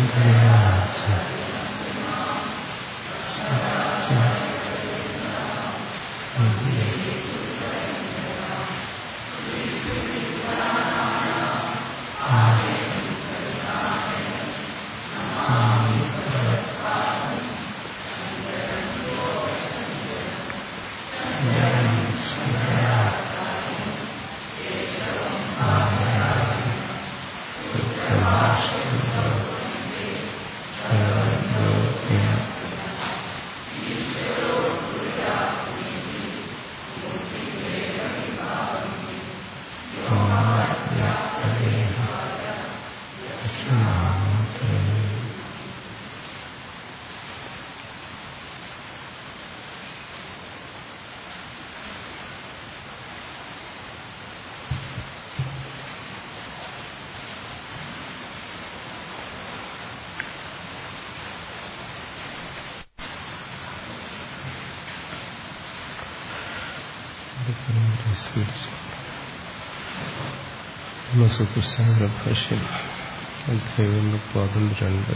ബ്രഹ്മസൂത്രശാല ഭാഷ്യം അധ്യായം പാദം രണ്ട്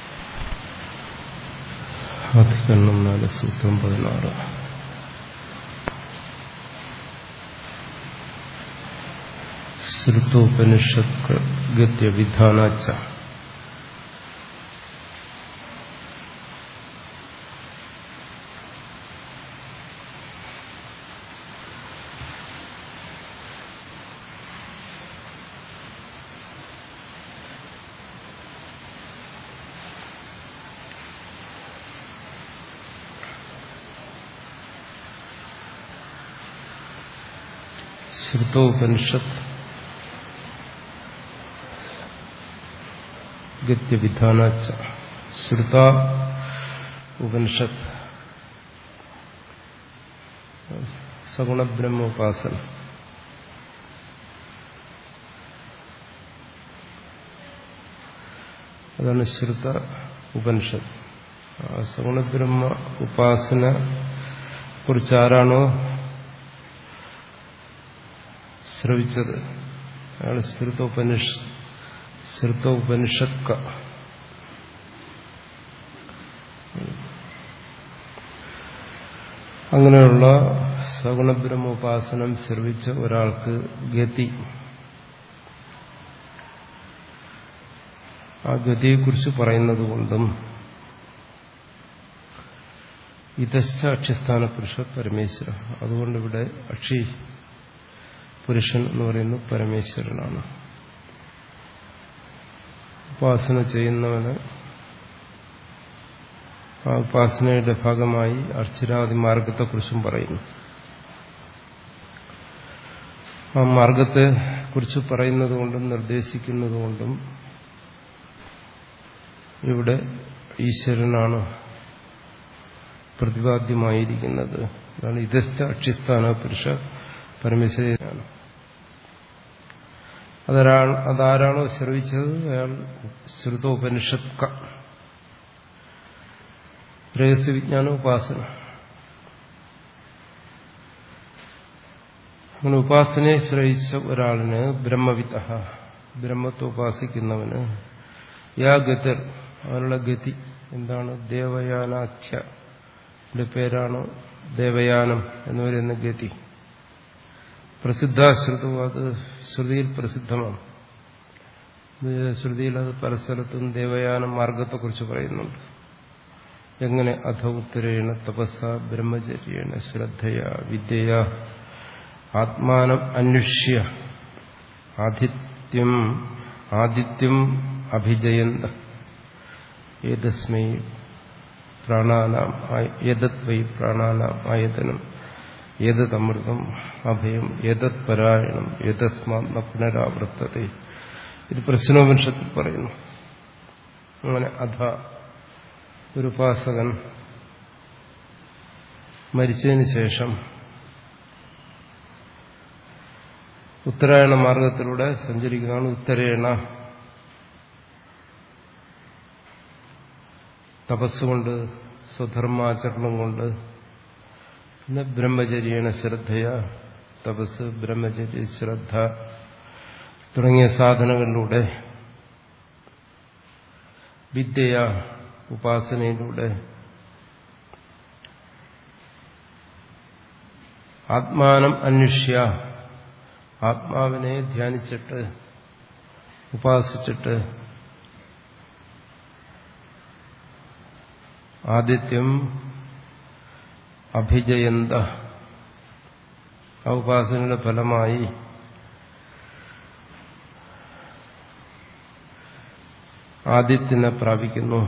അധികരണം നാല് സൂത്രം പതിനാറ് ശ്രുതോപനിഷത്ത് ഗത്യവിധാനാച്ച ശ്രുതോപനിഷത്ത് ഗത്യവിധാനാച്ച ശ്രുത ഉപനിഷത്ത് സഗുണബ്രഹ്മോപാസന അതാണ് ശ്രുത ഉപനിഷത്ത് സഗുണബ്രഹ്മ ഉപാസന കുറിച്ച് ആരാണോ ശ്രവിച്ചത് അയാൾ ശ്രുതോപനിഷ ശ്രുതോപനിഷക്ക അങ്ങനെയുള്ള സഗുണബ്രഹ്മോപാസനം ശ്രവിച്ച ഒരാൾക്ക് ഗതി ആ ഗതിയെക്കുറിച്ച് പറയുന്നത് കൊണ്ടും ഇതശ്ച അക്ഷ്യസ്ഥാന പുരുഷ പരമേശ്വര അതുകൊണ്ട് ഇവിടെ അക്ഷി പുരുഷൻ എന്ന് പറയുന്നത് പരമേശ്വരനാണ് ഉപാസന ചെയ്യുന്നവന് ആ ഉപാസനയുടെ ഭാഗമായി അർച്ചരാദി മാർഗത്തെക്കുറിച്ചും പറയുന്നു ആ മാർഗത്തെ കുറിച്ച് പറയുന്നത് കൊണ്ടും നിർദ്ദേശിക്കുന്നത് കൊണ്ടും ഇവിടെ ഈശ്വരനാണ് പ്രതിപാദ്യമായിരിക്കുന്നത് അതാണ് ഇതസ്ഥ അക്ഷിസ്ഥാന പുരുഷ പരമേശ്വരനാണ് അതൊരാ അതാരാണോ ശ്രവിച്ചത് അയാൾ ശ്രുതോപനിഷത്ക രഹസ്യവിജ്ഞാന ഉപാസന അങ്ങനെ ഉപാസനയെ ശ്രയിച്ച ഒരാളിന് ബ്രഹ്മവിത്ത ബ്രഹ്മത്തെ ഉപാസിക്കുന്നവന് യാ ഗതിർ അവനുള്ള ഗതി എന്താണ് ദേവയാനാഖ്യ പേരാണ് ദേവയാനം എന്ന് പറയുന്ന ഗതി പ്രസിദ്ധാശ്രുതവും അത് ശ്രുതിയിൽ പ്രസിദ്ധമാണ് ശ്രുതിയിൽ അത് പല സ്ഥലത്തും ദേവയാന മാർഗത്തെക്കുറിച്ച് പറയുന്നുണ്ട് എങ്ങനെ അധ ഉത്തരേണ തപസ്സ ബ്രഹ്മചര്യേണ ശ്രദ്ധയ വിദ്യയ ആത്മാനം അന്വേഷ്യ ആദിത്യം ആദിത്യം അഭിജയന്ത ഏതസ്മൈ പ്രാണാനാം ഏതത് വൈ പ്രാണാനാം ആയതനം ഏതമൃതം അഭയം ഏതത് പരായണം ഏതസ്മാത് പുനരാവർത്തത ഇത് പ്രശ്നോപനിഷത്തിൽ പറയുന്നു അങ്ങനെ അധ ഒരു ഉപാസകൻ മരിച്ചതിന് ശേഷം ഉത്തരായണ മാർഗത്തിലൂടെ സഞ്ചരിക്കുന്നതാണ് ഉത്തരേണ തപസ്സുകൊണ്ട് സ്വധർമാചരണം കൊണ്ട് പിന്നെ ബ്രഹ്മചര്യേണ ശ്രദ്ധയ തപസ് ബ്രഹ്മചര്യ ശ്രദ്ധ തുടങ്ങിയ സാധനങ്ങളിലൂടെ വിദ്യയ ഉപാസനയിലൂടെ ആത്മാനം അന്വേഷ്യ ആത്മാവിനെ ധ്യാനിച്ചിട്ട് ഉപാസിച്ചിട്ട് ആദിത്യം അഭിജയന്ത ആ ഉപാസനയുടെ ഫലമായി ആദിത്യനെ പ്രാപിക്കുന്നു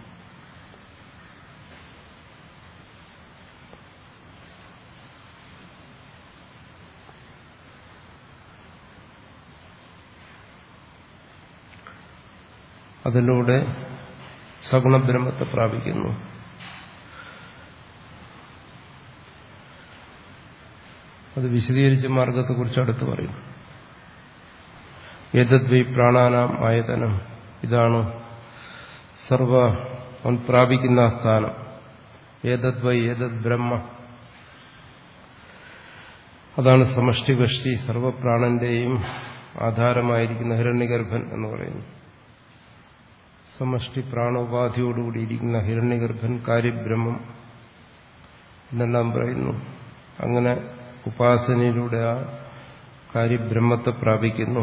അതിലൂടെ സഗുണബ്രഹ്മത്തെ പ്രാപിക്കുന്നു അത് വിശദീകരിച്ച മാർഗത്തെക്കുറിച്ച് അടുത്ത് പറയും ഏതദ്വൈ പ്രാണാനാം ആയതനം ഇതാണ് സർവ അവൻ പ്രാപിക്കുന്ന സ്ഥാനം ഏതദ്വൈ ഏതത് ബ്രഹ്മ അതാണ് സമഷ്ടി വഷ്ടി സർവപ്രാണന്റെയും ആധാരമായിരിക്കുന്ന ഹിരണ്യഗർഭൻ എന്ന് പറയുന്നു സമഷ്ടി പ്രാണോപാധിയോടുകൂടിയിരിക്കുന്ന ഹിരണ്യഗർഭൻ കാര്യബ്രഹ്മം എന്നെല്ലാം പറയുന്നു അങ്ങനെ ഉപാസനയിലൂടെ ആ കാര്യബ്രഹ്മത്തെ പ്രാപിക്കുന്നു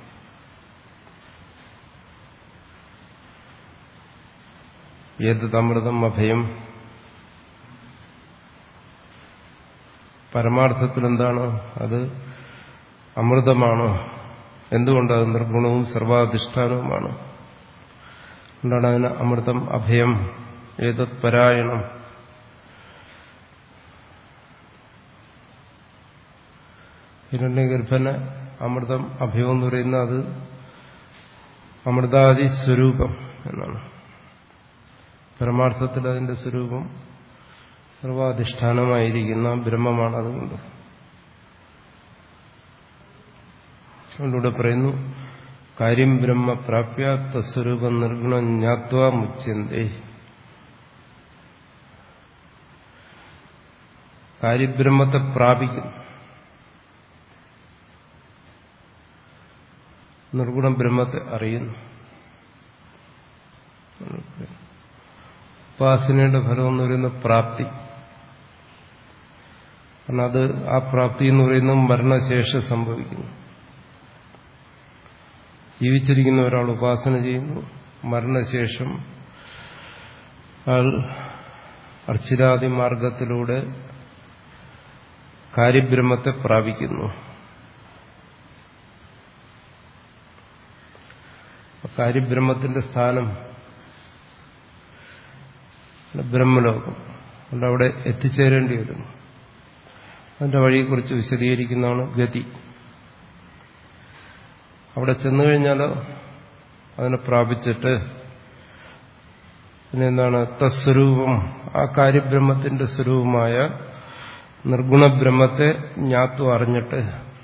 ഏതമൃതം അഭയം പരമാർത്ഥത്തിൽ എന്താണ് അത് അമൃതമാണ് എന്തുകൊണ്ട് അത് നിർഗുണവും സർവാധിഷ്ഠാനവുമാണ് എന്താണ് അതിന് അമൃതം അഭയം ഏതത് പരായണം ഹിരണ്യഗർഭന് അമൃതം അഭയം എന്ന് പറയുന്നത് അത് അമൃതാദി സ്വരൂപം എന്നാണ് പരമാർത്ഥത്തിൽ അതിന്റെ സ്വരൂപം സർവാധിഷ്ഠാനമായിരിക്കുന്ന ബ്രഹ്മമാണ് അതുകൊണ്ട് അതുകൊണ്ടിവിടെ പറയുന്നു കാര്യം ബ്രഹ്മ പ്രാപ്യ തസ്വരൂപം നിർഗുണം ജ്ഞാത്വ മുച്യന്തേ കാര്യബ്രഹ്മത്തെ പ്രാപിക്കുന്നു നിർഗുണ ബ്രഹ്മത്തെ അറിയുന്നു ഉപാസനയുടെ ഫലം എന്ന് പറയുന്ന പ്രാപ്തി കാരണം അത് ആ പ്രാപ്തി എന്ന് പറയുന്നത് മരണശേഷം സംഭവിക്കുന്നു ജീവിച്ചിരിക്കുന്ന ഒരാൾ ഉപാസന ചെയ്യുന്നു മരണശേഷം അയാൾ അർച്ചിരാദി മാർഗത്തിലൂടെ കാര്യബ്രഹ്മത്തെ പ്രാപിക്കുന്നു കാര്യബ്രഹ്മത്തിന്റെ സ്ഥാനം ബ്രഹ്മലോകം അതുകൊണ്ട് അവിടെ എത്തിച്ചേരേണ്ടി വരുന്നു അതിന്റെ വഴിയെക്കുറിച്ച് വിശദീകരിക്കുന്നതാണ് ഗതി അവിടെ ചെന്നു കഴിഞ്ഞാലോ അതിനെ പ്രാപിച്ചിട്ട് പിന്നെ എന്താണ് തസ്വരൂപം ആ കാര്യബ്രഹ്മത്തിന്റെ സ്വരൂപമായ നിർഗുണബ്രഹ്മത്തെ ജ്ഞാത്വം അറിഞ്ഞിട്ട്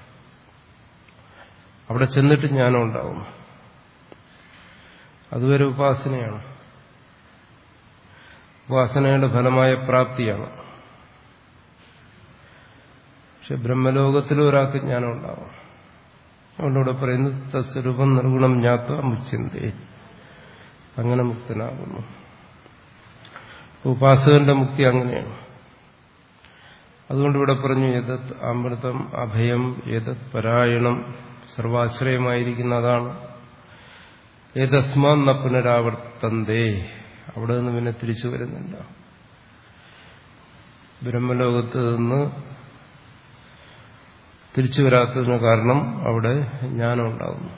അവിടെ ചെന്നിട്ട് ജ്ഞാനം ഉണ്ടാവും അതുവരെ ഉപാസനയാണ് ഉപാസനയുടെ ഫലമായ പ്രാപ്തിയാണ് പക്ഷെ ബ്രഹ്മലോകത്തിലും ഒരാൾക്ക് ജ്ഞാനം ഉണ്ടാവും അതുകൊണ്ടിവിടെ പറയുന്നു തസ്വരൂപം നിർഗുണം ജ്ഞാത്വ മുച്ചിന്തേ അങ്ങനെ മുക്തനാകുന്നു ഉപാസകന്റെ മുക്തി അങ്ങനെയാണ് അതുകൊണ്ട് ഇവിടെ പറഞ്ഞു യഥത് അമൃതം അഭയം യഥത് പരായണം സർവാശ്രയമായിരിക്കുന്ന അതാണ് ഏതസ്മാൻ ന പുനരാവർത്തന്തേ അവിടെ നിന്ന് പിന്നെ തിരിച്ചു വരുന്നില്ല ബ്രഹ്മലോകത്ത് നിന്ന് തിരിച്ചു വരാത്തതിന് കാരണം അവിടെ ജ്ഞാനം ഉണ്ടാകുന്നു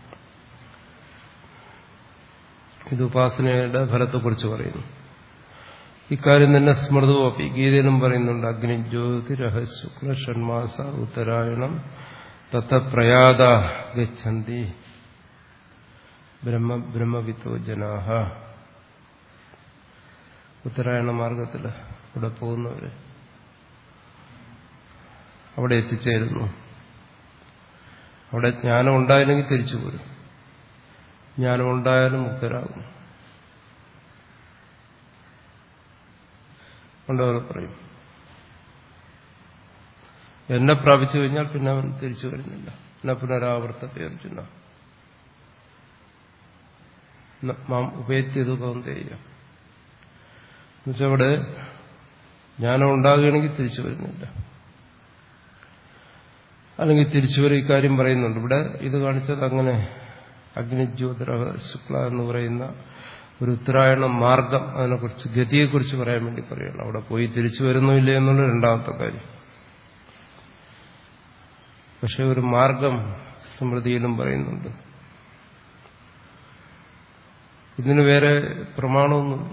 ഇത് ഉപാസനയുടെ ഫലത്തെക്കുറിച്ച് പറയുന്നു ഇക്കാര്യം തന്നെ സ്മൃതമൊപ്പി ഗീതയിലും പറയുന്നുണ്ട് അഗ്നിജ്യോതിരഹ ശുക്ല ഷൺമാസ ഉത്തരായണം തത്ത പ്രയാത ഗച്ഛന്തി ബ്രഹ്മ ബ്രഹ്മവിത്തോ ജനാഹ ഉത്തരായണ മാർഗത്തിൽ ഇവിടെ പോകുന്നവര് അവിടെ എത്തിച്ചേരുന്നു അവിടെ ജ്ഞാനം ഉണ്ടായില്ലെങ്കിൽ തിരിച്ചു പോരും ജ്ഞാനം ഉണ്ടായാലും മുക്തരാകും കൊണ്ടവർ പറയും എന്നെ പ്രാപിച്ചു കഴിഞ്ഞാൽ പിന്നെ അവൻ തിരിച്ചു വരുന്നില്ല എന്നെ പുനരാവർത്തത്തെ അർജുന മാം ഉപേത്യതു കൗന്തെയ്യ എന്നുവെച്ചാൽ അവിടെ ജ്ഞാനം ഉണ്ടാകുകയാണെങ്കിൽ തിരിച്ചു വരുന്നില്ല അല്ലെങ്കിൽ തിരിച്ചു വരും ഇക്കാര്യം പറയുന്നുണ്ട് ഇവിടെ ഇത് കാണിച്ചത് അങ്ങനെ അഗ്നിജ്യോതിര ശുക്ല എന്ന് പറയുന്ന ഒരു ഉത്തരായണ മാർഗം അതിനെക്കുറിച്ച് ഗതിയെക്കുറിച്ച് പറയാൻ വേണ്ടി പറയുകയാണ് അവിടെ പോയി തിരിച്ചു വരുന്നില്ല എന്നുള്ള രണ്ടാമത്തെ കാര്യം പക്ഷെ ഒരു മാർഗം സ്മൃതിയിലും പറയുന്നുണ്ട് ഇതിന് വേറെ പ്രമാണമൊന്നുമില്ല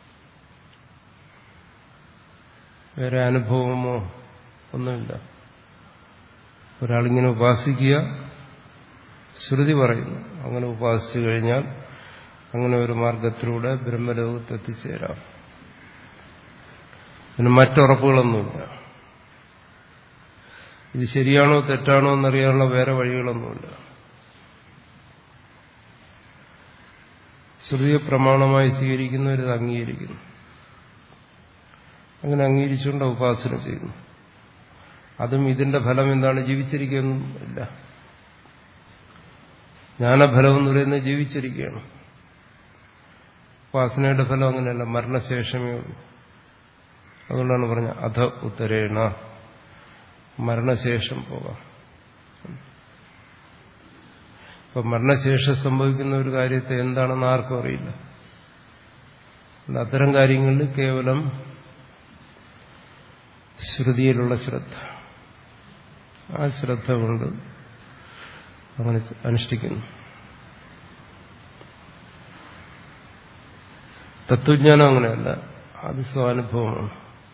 വേറെ അനുഭവമോ ഒന്നുമില്ല ഒരാളിങ്ങനെ ഉപാസിക്കുക ശ്രുതി പറയുന്നു അങ്ങനെ ഉപാസിച്ചു കഴിഞ്ഞാൽ അങ്ങനെ ഒരു മാർഗത്തിലൂടെ ബ്രഹ്മലോകത്ത് എത്തിച്ചേരാം പിന്നെ മറ്റുറപ്പുകളൊന്നുമില്ല ഇത് ശരിയാണോ തെറ്റാണോ എന്നറിയാനുള്ള വേറെ വഴികളൊന്നുമില്ല ശ്രുതിയെ പ്രമാണമായി സ്വീകരിക്കുന്നവരിത് അംഗീകരിക്കുന്നു അങ്ങനെ അംഗീകരിച്ചുകൊണ്ട് ഉപാസന ചെയ്യുന്നു അതും ഇതിന്റെ ഫലം എന്താണ് ജീവിച്ചിരിക്കുകയൊന്നും ഇല്ല ജ്ഞാനഫലം എന്ന് പറയുന്നത് ജീവിച്ചിരിക്കുകയാണ് ഉപാസനയുടെ ഫലം അങ്ങനെയല്ല മരണശേഷമേ ഉള്ളൂ അതുകൊണ്ടാണ് പറഞ്ഞ അധ ഉത്തരേണ മരണശേഷം പോകാം ഇപ്പൊ മരണശേഷം സംഭവിക്കുന്ന ഒരു കാര്യത്തെ എന്താണെന്ന് ആർക്കും അറിയില്ല അത്തരം കാര്യങ്ങളിൽ കേവലം ശ്രുതിയിലുള്ള ശ്രദ്ധ ആ ശ്രദ്ധ കൊണ്ട് അങ്ങനെ അനുഷ്ഠിക്കുന്നു തത്വജ്ഞാനം അങ്ങനെയല്ല അത് സ്വാനുഭവമാണ്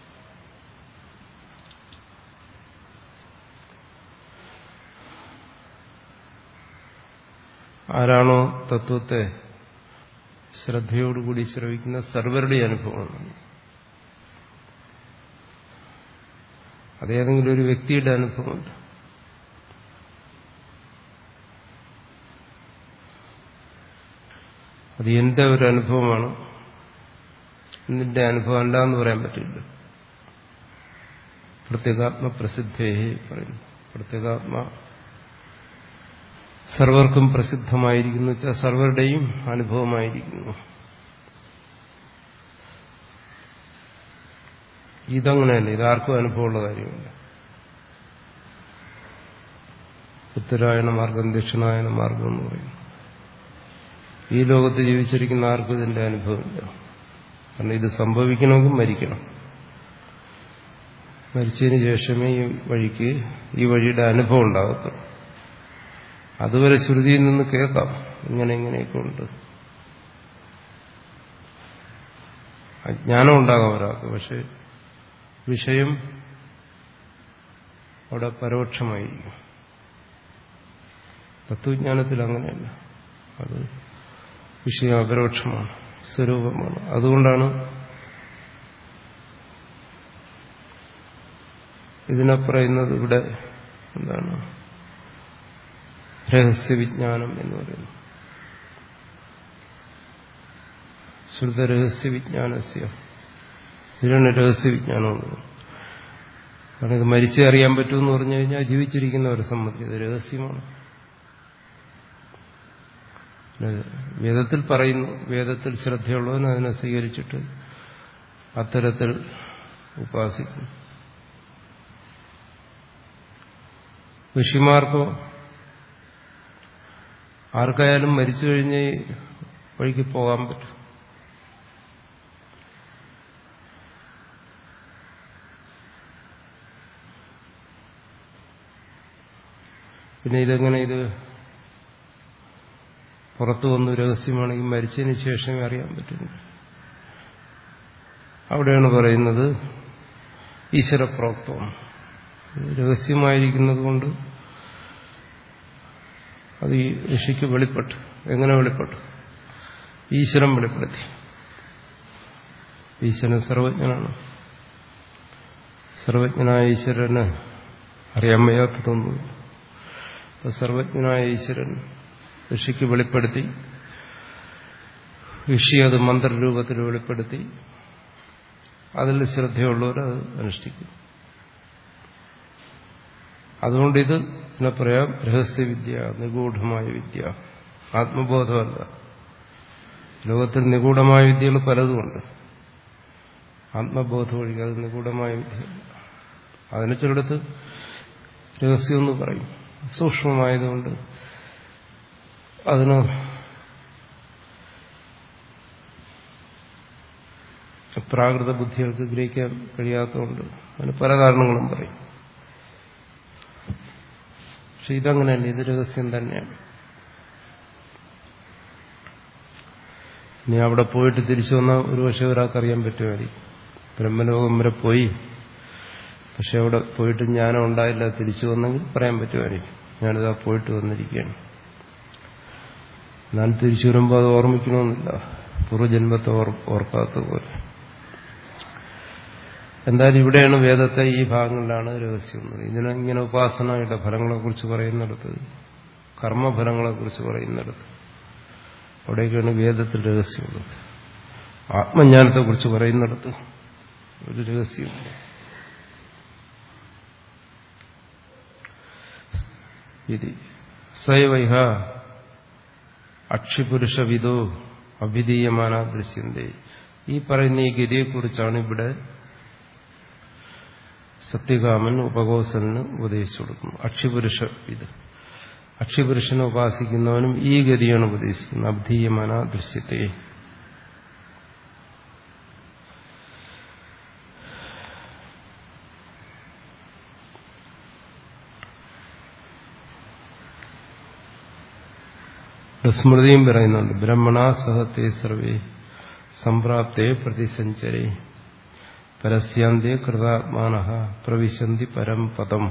ആരാണോ തത്വത്തെ ശ്രദ്ധയോടുകൂടി ശ്രവിക്കുന്ന സർവരുടെ അനുഭവമാണ് അതേതെങ്കിലും ഒരു വ്യക്തിയുടെ അനുഭവമുണ്ട് അത് എന്റെ ഒരു അനുഭവമാണ് നിന്റെ അനുഭവം അല്ല എന്ന് പറയാൻ പറ്റില്ല പ്രത്യേകാത്മ പ്രസിദ്ധേ പറയുന്നു പ്രത്യേകാത്മ സർവർക്കും പ്രസിദ്ധമായിരിക്കുന്നു വെച്ചാൽ സർവരുടെയും അനുഭവമായിരിക്കുന്നു ഇതങ്ങനെയല്ല ഇതാർക്കും അനുഭവമുള്ള കാര്യമില്ല ഉത്തരായണ മാർഗം ദക്ഷിണായന മാർഗം എന്ന് പറയുന്നു ഈ ലോകത്ത് ജീവിച്ചിരിക്കുന്ന ആർക്കും ഇതിന്റെ അനുഭവമില്ല കാരണം ഇത് സംഭവിക്കണമെങ്കിൽ മരിക്കണം മരിച്ചതിന് ശേഷമേ ഈ വഴിക്ക് ഈ വഴിയുടെ അനുഭവം ഉണ്ടാകത്തുള്ളൂ അതുവരെ ശ്രുതിയിൽ നിന്ന് കേൾക്കാം ഇങ്ങനെ ഇങ്ങനെയൊക്കെ ഉണ്ട് അജ്ഞാനം ഉണ്ടാകാം ഒരാൾക്ക് പക്ഷെ വിഷയം അവിടെ പരോക്ഷമായിരിക്കും തത്വജ്ഞാനത്തിൽ അങ്ങനെയല്ല അത് വിഷയം അപരോക്ഷമാണ് സ്വരൂപമാണ് അതുകൊണ്ടാണ് ഇതിനെ പറയുന്നത് ഇവിടെ എന്താണ് രഹസ്യവിജ്ഞാനം എന്ന് പറയുന്നു ശ്രുതരഹസ്യവിജ്ഞാനസ്യ ഇതിനാണ് രഹസ്യവിജ്ഞാനം എന്ന് പറയുന്നത് കാരണം ഇത് മരിച്ചേ അറിയാൻ പറ്റുമെന്ന് പറഞ്ഞു കഴിഞ്ഞാൽ ജീവിച്ചിരിക്കുന്നവരെ സംബന്ധിച്ച് ഇത് രഹസ്യമാണ് വേദത്തിൽ പറയുന്നു വേദത്തിൽ ശ്രദ്ധയുള്ളവൻ അതിനെ സ്വീകരിച്ചിട്ട് അത്തരത്തിൽ ഉപാസിക്കുന്നു ഋഷിമാർക്കോ ആർക്കായാലും മരിച്ചു കഴിഞ്ഞ് വഴിക്ക് പോകാൻ പറ്റും പിന്നെ ഇതെങ്ങനെ ഇത് പുറത്തു വന്നു രഹസ്യമാണെങ്കിൽ മരിച്ചതിന് ശേഷമേ അറിയാൻ പറ്റുന്നു അവിടെയാണ് പറയുന്നത് ഈശ്വരപ്രോക്തം രഹസ്യമായിരിക്കുന്നത് കൊണ്ട് അത് ഈ ഋഷിക്ക് വെളിപ്പെട്ടു എങ്ങനെ വെളിപ്പെട്ടു ഈശ്വരൻ വെളിപ്പെടുത്തി ഈശ്വരൻ സർവജ്ഞനാണ് സർവജ്ഞനായ ഈശ്വരന് അറിയാൻ വയ്യാത്തതൊന്നുമില്ല അപ്പൊ സർവജ്ഞനായ ഈശ്വരൻ ഋഷിക്ക് വെളിപ്പെടുത്തി ഋഷി അത് മന്ത്രരൂപത്തിൽ വെളിപ്പെടുത്തി അതിൽ ശ്രദ്ധയുള്ളവർ അത് അനുഷ്ഠിക്കും അതുകൊണ്ട് ഇത് എന്നെ പറയാം രഹസ്യവിദ്യ നിഗൂഢമായ വിദ്യ ആത്മബോധമല്ല ലോകത്തിൽ നിഗൂഢമായ വിദ്യകൾ പലതുമുണ്ട് ആത്മബോധം ഒഴികെ അത് നിഗൂഢമായ വിദ്യ അതിനെ ചിലടത്ത് രഹസ്യമെന്ന് പറയും സൂക്ഷ്മമായതുകൊണ്ട് അതിന് പ്രാകൃത ബുദ്ധികൾക്ക് ഗ്രഹിക്കാൻ കഴിയാത്തതുകൊണ്ട് അതിന് പല കാരണങ്ങളും പറയും പക്ഷെ ഇതങ്ങനെയല്ല ഇത് രഹസ്യം തന്നെയാണ് ഇനി അവിടെ പോയിട്ട് തിരിച്ചു വന്നാൽ ഒരുപക്ഷെ ഒരാൾക്ക് അറിയാൻ പറ്റുമായിരിക്കും ബ്രഹ്മലോകം വരെ പോയി പക്ഷെ അവിടെ പോയിട്ട് ജ്ഞാനം ഉണ്ടായില്ല തിരിച്ചു വന്നെങ്കിൽ പറയാൻ പറ്റുമായിരിക്കും ഞാനിതാ പോയിട്ട് വന്നിരിക്കുകയാണ് എന്നാൽ തിരിച്ചു വരുമ്പോൾ അത് ഓർമ്മിക്കണമെന്നില്ല പൂർവ്വജന്മത്തെ ഓർക്കാത്തതുപോലെ എന്തായാലും ഇവിടെയാണ് വേദത്തെ ഈ ഭാഗങ്ങളിലാണ് രഹസ്യം ഇതിനെ ഇങ്ങനെ ഉപാസനയുടെ ഫലങ്ങളെക്കുറിച്ച് പറയുന്നിടത്ത് കർമ്മഫലങ്ങളെക്കുറിച്ച് പറയുന്നിടത്ത് അവിടെയൊക്കെയാണ് വേദത്തിൽ രഹസ്യമുള്ളത് ആത്മജ്ഞാനത്തെക്കുറിച്ച് പറയുന്നിടത്ത് ഒരു രഹസ്യമുണ്ട് ഇത് സൈവൈഹ അക്ഷിപുരുഷവിദോ അഭിധീയമാന ദൃശ്യന്തേ ഈ പറയുന്ന ഈ ഗതിയെക്കുറിച്ചാണ് ഇവിടെ സത്യകാമൻ ഉപകോസലിന് ഉപദേശിച്ചു കൊടുക്കുന്നു അക്ഷിപുരുഷ ഇത് അക്ഷിപുരുഷനെ ഉപാസിക്കുന്നവനും ഈ ഗതിയാണ് ഉപദേശിക്കുന്നത് അബ്ധീയമാന ദൃശ്യത്തെ സ്മൃതിയും പറയുന്നുണ്ട് ബ്രഹ്മണ സഹത്തെ സർവേ സംപ്രാപ്തേ പ്രതിസഞ്ചരേ പരസ്യാന്തേ കൃതാത്മാന പ്രവിശന്തി പരം പദം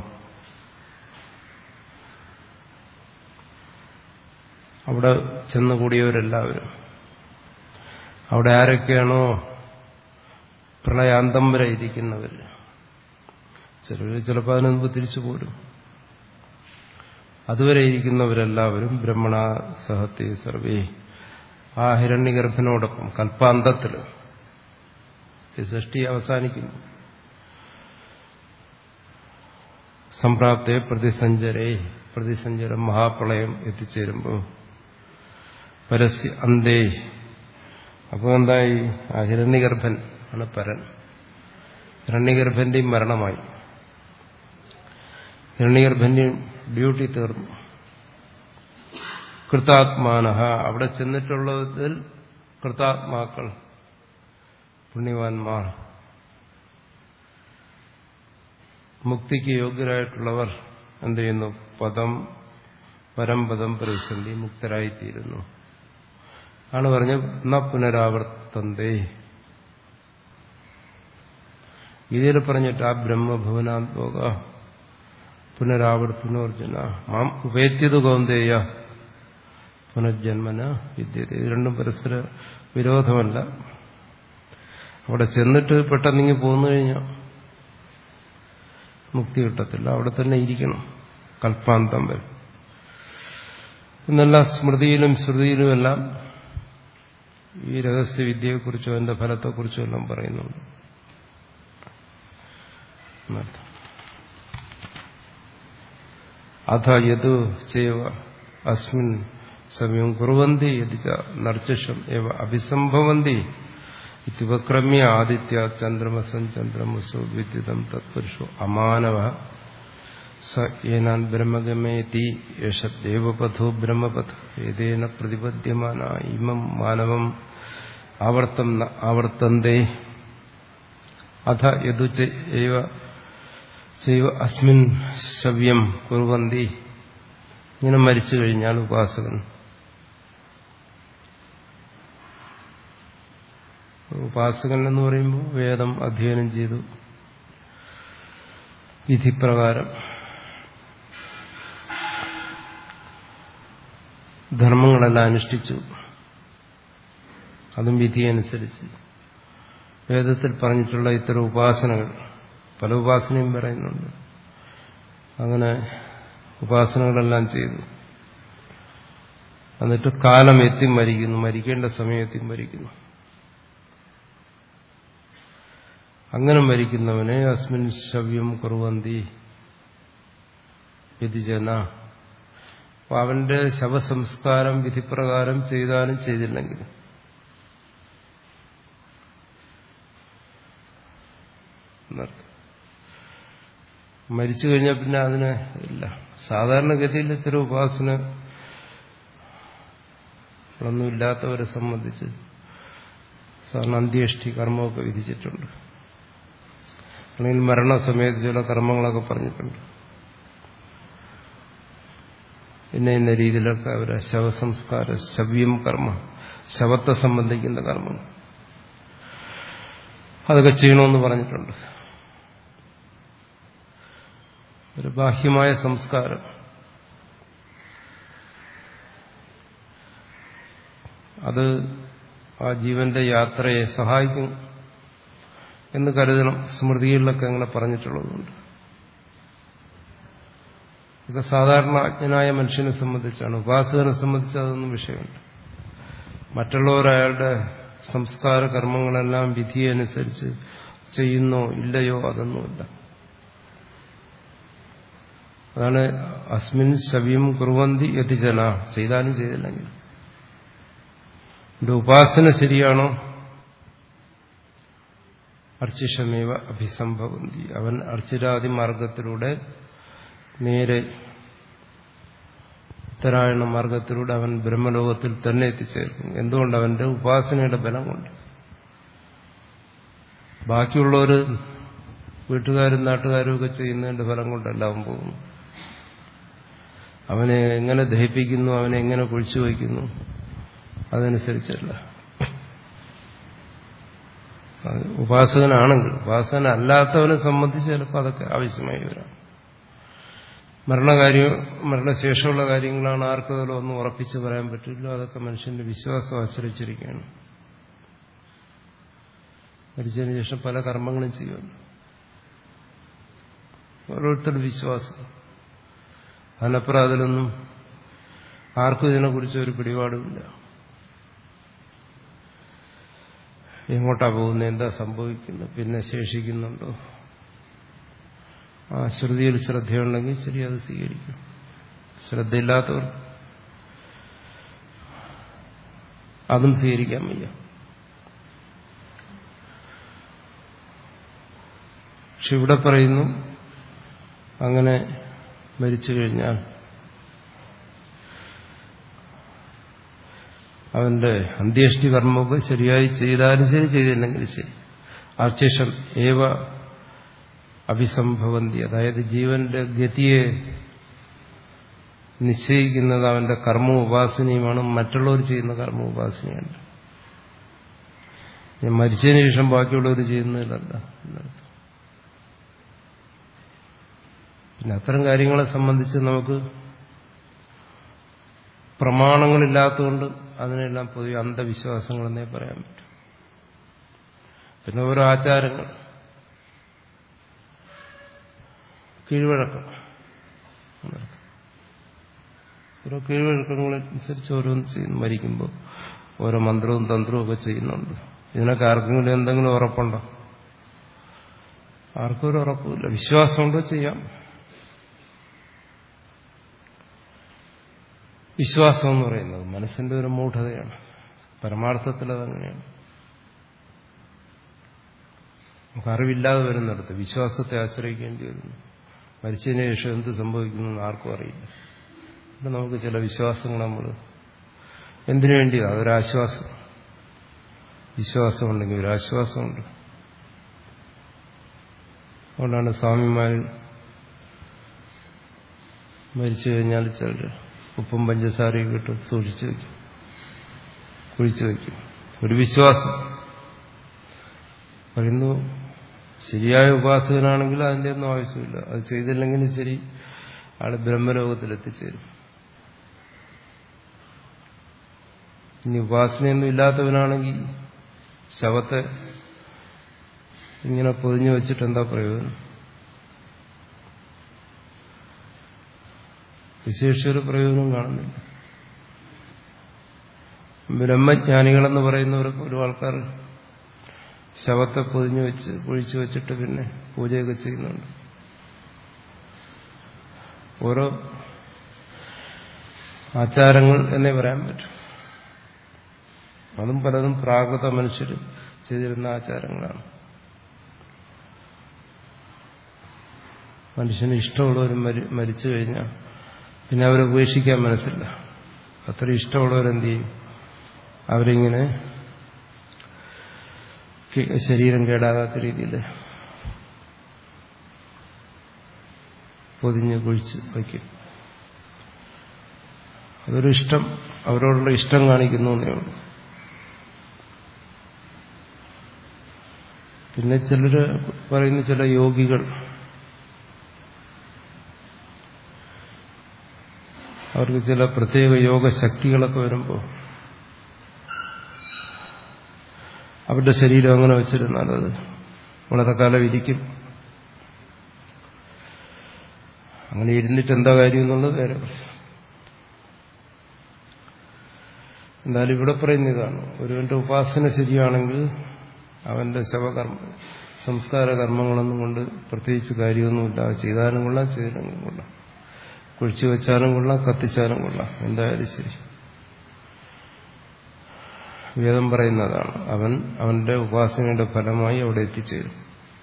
അവിടെ ചെന്നുകൂടിയവരെല്ലാവരും അവിടെ ആരൊക്കെയാണോ പ്രളയാന്തം വരെ ഇരിക്കുന്നവർ ചിലർ ചിലപ്പോൾ അതിനു മുമ്പ് തിരിച്ചു പോരും അതുവരെ ഇരിക്കുന്നവരെല്ലാവരും ബ്രഹ്മണ സഹത്തെ സർവേ ആ ഹിരണ്യഗർഭനോടൊപ്പം കൽപ്പാന്തത്തിൽ സൃഷ്ടി അവസാനിക്കുന്നു സംപ്രാപ്തയെ പ്രതിസഞ്ചരേ പ്രതിസഞ്ചരം മഹാപ്രളയം എത്തിച്ചേരുമ്പോൾ പരസ്യ അന്തേ അപ്പോൾ എന്തായി ആ ഹിരണ്യഗർഭൻ ആണ് പരൻ ഹിരണ്യഗർഭന്റെയും മരണമായി ഹിരണ്യഗർഭന്റെയും ഡ്യൂട്ടി തീർന്നു കൃതാത്മാനഹ അവിടെ ചെന്നിട്ടുള്ളതിൽ കൃതാത്മാക്കൾ പുണ്യവാന്മാർ മുക്തിക്ക് യോഗ്യരായിട്ടുള്ളവർ എന്ത് ചെയ്യുന്നു പദം പരംപദം പ്രവിശന്തി മുക്തരായിത്തീരുന്നു ആണ് പറഞ്ഞ ന പുനരാവർത്തന്തേ ഇതിൽ പറഞ്ഞിട്ട് ആ ബ്രഹ്മഭവനാന്തോക പുനരാവർത്തനോർജുന മാം ഉപേത്യതു കൗന്ദേയ പുനർജന്മന വിദ്യത ഇത് രണ്ടും പരസ്പര വിരോധമല്ല അവിടെ ചെന്നിട്ട് പെട്ടെന്നിങ്ങി പോന്നു കഴിഞ്ഞാൽ മുക്തി കിട്ടത്തില്ല അവിടെ തന്നെ ഇരിക്കണം കൽപ്പാന്തം വരെ എന്നല്ല സ്മൃതിയിലും ശ്രുതിയിലുമെല്ലാം ഈ രഹസ്യവിദ്യയെക്കുറിച്ചോ അതിന്റെ ഫലത്തെക്കുറിച്ചോ എല്ലാം പറയുന്നുണ്ട് അഥ യതു ചേവ അസ്മിൻ സമയം കുറുവന്തി യതിച്ച നർച്ചഷം ഏവ അഭിസംഭവന്തി ഇതുപക്രമ്യ ആദിത്യ ചന്ദ്രമസം ചന്ദ്രമസോ വിദ്യുതം തത്പുരുഷോ അമാനവ സ ഏനാൻ ബ്രഹ്മഗമേതി യേശ ദേവപഥോ ബ്രഹ്മപഥ ഏതേന പ്രതിപദ്യമാന ഇമം മാനവം ആവർത്തം ആവർത്തന്തേ അഥ യതു ചൈവ ചൈവ അസ്മിൻ ശവ്യം കുറുവന്തി ഇങ്ങനെ മരിച്ചു കഴിഞ്ഞാൽ ഉപാസകൻ ഉപാസകൻ എന്ന് പറയുമ്പോൾ വേദം അധ്യയനം ചെയ്തു വിധിപ്രകാരം ധർമ്മങ്ങളെല്ലാം അനുഷ്ഠിച്ചു അതും വിധിയനുസരിച്ച് വേദത്തിൽ പറഞ്ഞിട്ടുള്ള ഇത്തരം ഉപാസനകൾ പല ഉപാസനയും പറയുന്നുണ്ട് അങ്ങനെ ഉപാസനകളെല്ലാം ചെയ്തു എന്നിട്ട് കാലം എത്തി മരിക്കുന്നു മരിക്കേണ്ട സമയത്തി മരിക്കുന്നു അങ്ങനെ മരിക്കുന്നവനെ അസ്മിൻ ശവ്യം കുറുവന്തി വ്യതിജന അപ്പൊ അവന്റെ ശവസംസ്കാരം വിധിപ്രകാരം ചെയ്താലും ചെയ്തില്ലെങ്കിലും എന്നർത്ഥം മരിച്ചു കഴിഞ്ഞാൽ പിന്നെ അതിന് ഇല്ല സാധാരണഗതിയിൽ ഇത്തരം ഉപാസന ഒന്നും ഇല്ലാത്തവരെ സംബന്ധിച്ച് സാധാരണ അന്ത്യേഷ്ടി കർമ്മമൊക്കെ വിധിച്ചിട്ടുണ്ട് അല്ലെങ്കിൽ മരണസമയത്ത് ചില കർമ്മങ്ങളൊക്കെ പറഞ്ഞിട്ടുണ്ട് ഇന്ന ഇന്ന രീതിയിലൊക്കെ അവരെ ശവസംസ്കാര ശവ്യം കർമ്മ ശവത്തെ സംബന്ധിക്കുന്ന കർമ്മം അതൊക്കെ ചെയ്യണമെന്ന് പറഞ്ഞിട്ടുണ്ട് ഒരു ബാഹ്യമായ സംസ്കാരം അത് ആ ജീവന്റെ യാത്രയെ സഹായിക്കും എന്ന് കരുതണം സ്മൃതികളിലൊക്കെ അങ്ങനെ പറഞ്ഞിട്ടുള്ളതുകൊണ്ട് ഇതൊക്കെ സാധാരണ അജ്ഞനായ മനുഷ്യനെ സംബന്ധിച്ചാണ് ഉപാസകനെ സംബന്ധിച്ച് അതൊന്നും വിഷയമുണ്ട് മറ്റുള്ളവർ അയാളുടെ സംസ്കാര കർമ്മങ്ങളെല്ലാം വിധിയനുസരിച്ച് ചെയ്യുന്നോ ഇല്ലയോ അതൊന്നുമില്ല അതാണ് അസ്മിൻ ശവ്യം കുറുവന്തി യതിജന ചെയ്താലും ചെയ്തില്ലെങ്കിൽ എന്റെ ഉപാസന ശരിയാണോ അർച്ചിഷമേവ അഭിസംഭവന്തി അവൻ അർച്ചിരാദി മാർഗത്തിലൂടെ നേരെ ഉത്തരായണ മാർഗത്തിലൂടെ അവൻ ബ്രഹ്മലോകത്തിൽ തന്നെ എത്തിച്ചേർക്കും എന്തുകൊണ്ട് അവന്റെ ഉപാസനയുടെ ബലം കൊണ്ട് ബാക്കിയുള്ളവർ വീട്ടുകാരും നാട്ടുകാരും ഒക്കെ ചെയ്യുന്നതിന്റെ ഫലം കൊണ്ടല്ല അവൻ പോകുന്നു അവനെ എങ്ങനെ ദഹിപ്പിക്കുന്നു അവനെ എങ്ങനെ കുഴിച്ചു വയ്ക്കുന്നു അതനുസരിച്ചല്ല ഉപാസകനാണെങ്കിൽ ഉപാസകൻ അല്ലാത്തവനെ സംബന്ധിച്ച് ചിലപ്പോൾ അതൊക്കെ ആവശ്യമായി വരാം മരണകാര്യം മരണശേഷമുള്ള കാര്യങ്ങളാണ് ആർക്കതിലോ ഒന്നും ഉറപ്പിച്ച് പറയാൻ പറ്റില്ല അതൊക്കെ മനുഷ്യന്റെ വിശ്വാസം ആശ്രയിച്ചിരിക്കുകയാണ് മരിച്ചതിന് ശേഷം പല കർമ്മങ്ങളും ചെയ്യുമല്ലോ ഓരോരുത്തരുടെ വിശ്വാസം അതിനപ്പുറം അതിലൊന്നും ആർക്കും ഇതിനെക്കുറിച്ച് ഒരു പിടിപാടുമില്ല എങ്ങോട്ടാ പോകുന്നത് എന്താ സംഭവിക്കുന്നത് പിന്നെ ശേഷിക്കുന്നുണ്ടോ ആ ശ്രുതിയിൽ ശ്രദ്ധയുണ്ടെങ്കിൽ ശരി അത് സ്വീകരിക്കും ശ്രദ്ധയില്ലാത്തവർ അതും സ്വീകരിക്കാൻ വയ്യ പക്ഷെ ഇവിടെ പറയുന്നു അങ്ങനെ മരിച്ചു കഴിഞ്ഞാൽ അവന്റെ അന്ത്യേഷ്ടി കർമ്മമൊക്കെ ശരിയായി ചെയ്താലും ശരി ചെയ്തില്ലെങ്കിലും ശരി അർച്ചേഷം ഏവ അഭിസംഭവന്തി അതായത് ജീവന്റെ ഗതിയെ നിശ്ചയിക്കുന്നത് അവന്റെ കർമ്മ ഉപാസനയുമാണ് മറ്റുള്ളവർ ചെയ്യുന്ന കർമ്മ ഉപാസനയല്ല ഞാൻ മരിച്ചതിന് ശേഷം ബാക്കിയുള്ളവർ ചെയ്യുന്നതിലല്ല എന്നർത്ഥം പിന്നെ അത്തരം കാര്യങ്ങളെ സംബന്ധിച്ച് നമുക്ക് പ്രമാണങ്ങളില്ലാത്തതുകൊണ്ട് അതിനെല്ലാം പൊതുവെ അന്ധവിശ്വാസങ്ങളെന്നേ പറയാൻ പറ്റും പിന്നെ ഓരോ ആചാരങ്ങൾ കീഴ്വഴക്കം ഓരോ കീഴ്വഴക്കങ്ങളനുസരിച്ച് ഓരോന്ന് ചെയ്യുന്നു മരിക്കുമ്പോൾ ഓരോ മന്ത്രവും തന്ത്രവും ഒക്കെ ചെയ്യുന്നുണ്ട് ഇതിനൊക്കെ ആർക്കെങ്കിലും എന്തെങ്കിലും ഉറപ്പുണ്ടോ ആർക്കും ഒരു ഉറപ്പില്ല വിശ്വാസമുണ്ടോ ചെയ്യാം വിശ്വാസം എന്ന് പറയുന്നത് മനസ്സിന്റെ ഒരു മൂഢതയാണ് പരമാർത്ഥത്തിൽ അതങ്ങനെയാണ് നമുക്ക് അറിവില്ലാതെ വരുന്നിടത്ത് വിശ്വാസത്തെ ആശ്രയിക്കേണ്ടി വരുന്നു മരിച്ചതിന് ശേഷം എന്ത് സംഭവിക്കുന്നു ആർക്കും അറിയില്ല ഇവിടെ നമുക്ക് ചില വിശ്വാസങ്ങൾ നമ്മൾ എന്തിനു വേണ്ടിയോ അതൊരാശ്വാസം വിശ്വാസമുണ്ടെങ്കിൽ ഒരു ആശ്വാസമുണ്ട് അതുകൊണ്ടാണ് സ്വാമിമാർ മരിച്ചു കഴിഞ്ഞാൽ ചിലർ ഉപ്പും പഞ്ചസാരയും ഇട്ട് സൂക്ഷിച്ചു വയ്ക്കും കുഴിച്ചു വയ്ക്കും ഒരു വിശ്വാസം പറയുന്നു ശരിയായ ഉപാസകനാണെങ്കിൽ അതിൻ്റെ ഒന്നും ആവശ്യമില്ല അത് ചെയ്തില്ലെങ്കിലും ശരി ആള് ബ്രഹ്മലോകത്തിൽ എത്തിച്ചേരും ഇനി ഉപാസനയൊന്നും ഇല്ലാത്തവനാണെങ്കിൽ ശവത്തെ ഇങ്ങനെ പൊതിഞ്ഞു വെച്ചിട്ട് എന്താ പ്രയോജനം വിശേഷ ഒരു പ്രയോജനം കാണുന്നില്ല ബ്രഹ്മജ്ഞാനികളെന്ന് പറയുന്നവരൊക്കെ ഒരു ആൾക്കാർ ശവത്തെ പൊതിഞ്ഞു വെച്ച് കുഴിച്ചു വെച്ചിട്ട് പിന്നെ പൂജയൊക്കെ ചെയ്യുന്നുണ്ട് ഓരോ ആചാരങ്ങൾ എന്നേ പറയാൻ പറ്റും അതും പലതും പ്രാകൃത മനുഷ്യർ ചെയ്തിരുന്ന ആചാരങ്ങളാണ് മനുഷ്യന് ഇഷ്ടമുള്ളവർ മരിച്ചു കഴിഞ്ഞാൽ പിന്നെ അവരെ ഉപേക്ഷിക്കാൻ മനസ്സില്ല അത്ര ഇഷ്ടമുള്ളവരെന്ത് ചെയ്യും അവരിങ്ങനെ ശരീരം കേടാകാത്ത രീതിയിൽ പൊതിഞ്ഞ് കുഴിച്ച് വയ്ക്കും അതൊരു ഇഷ്ടം അവരോടുള്ള ഇഷ്ടം കാണിക്കുന്നു എന്നേ ഉള്ളൂ പിന്നെ ചിലര് പറയുന്ന ചില യോഗികൾ അവർക്ക് ചില പ്രത്യേക യോഗ ശക്തികളൊക്കെ വരുമ്പോൾ അവരുടെ ശരീരം അങ്ങനെ വെച്ചിരുന്നാൽ അത് വളരെ കാലം ഇരിക്കും അങ്ങനെ ഇരുന്നിട്ട് എന്താ കാര്യം എന്നുള്ളത് വേറെ പ്രശ്നം എന്തായാലും ഇവിടെ പറയുന്ന ഇതാണ് ഒരുവന്റെ ഉപാസന ശരിയാണെങ്കിൽ അവന്റെ ശവകർമ്മ സംസ്കാര കർമ്മങ്ങളൊന്നും കൊണ്ട് പ്രത്യേകിച്ച് കാര്യമൊന്നുമില്ല ചെയ്താലും കൊള്ളാം ചെയ്താലും കൊള്ളാം കുഴിച്ചു വെച്ചാലും കൊള്ളാം കത്തിച്ചാലും കൊള്ളാം എന്തായാലും ശരി വേദം പറയുന്നതാണ് അവൻ അവന്റെ ഉപാസനയുടെ ഫലമായി അവിടെ എത്തിച്ചേരും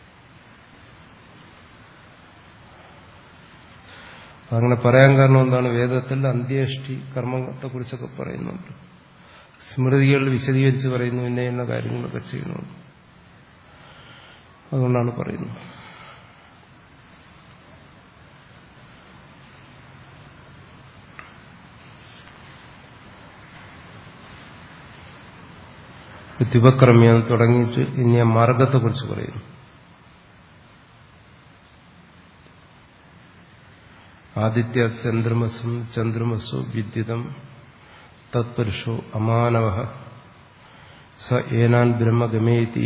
അങ്ങനെ പറയാൻ കാരണം എന്താണ് വേദത്തിൽ അന്ത്യേഷ്ടി കർമ്മത്തെക്കുറിച്ചൊക്കെ പറയുന്നുണ്ട് സ്മൃതികൾ വിശദീകരിച്ച് പറയുന്നു ഇന്ന ഇന്ന കാര്യങ്ങളൊക്കെ ചെയ്യുന്നുണ്ട് അതുകൊണ്ടാണ് പറയുന്നത് ദ്വിപക്രമ്യം തുടങ്ങിയിട്ട് ഇനി ആ മാർഗത്തെക്കുറിച്ച് പറയുന്നു ആദിത്യ ചന്ദ്രമസും ചന്ദ്രമസു വിദ്യുതം തത്പുരുഷോ അമാനവ സ ഏനാൻ ബ്രഹ്മഗമേതി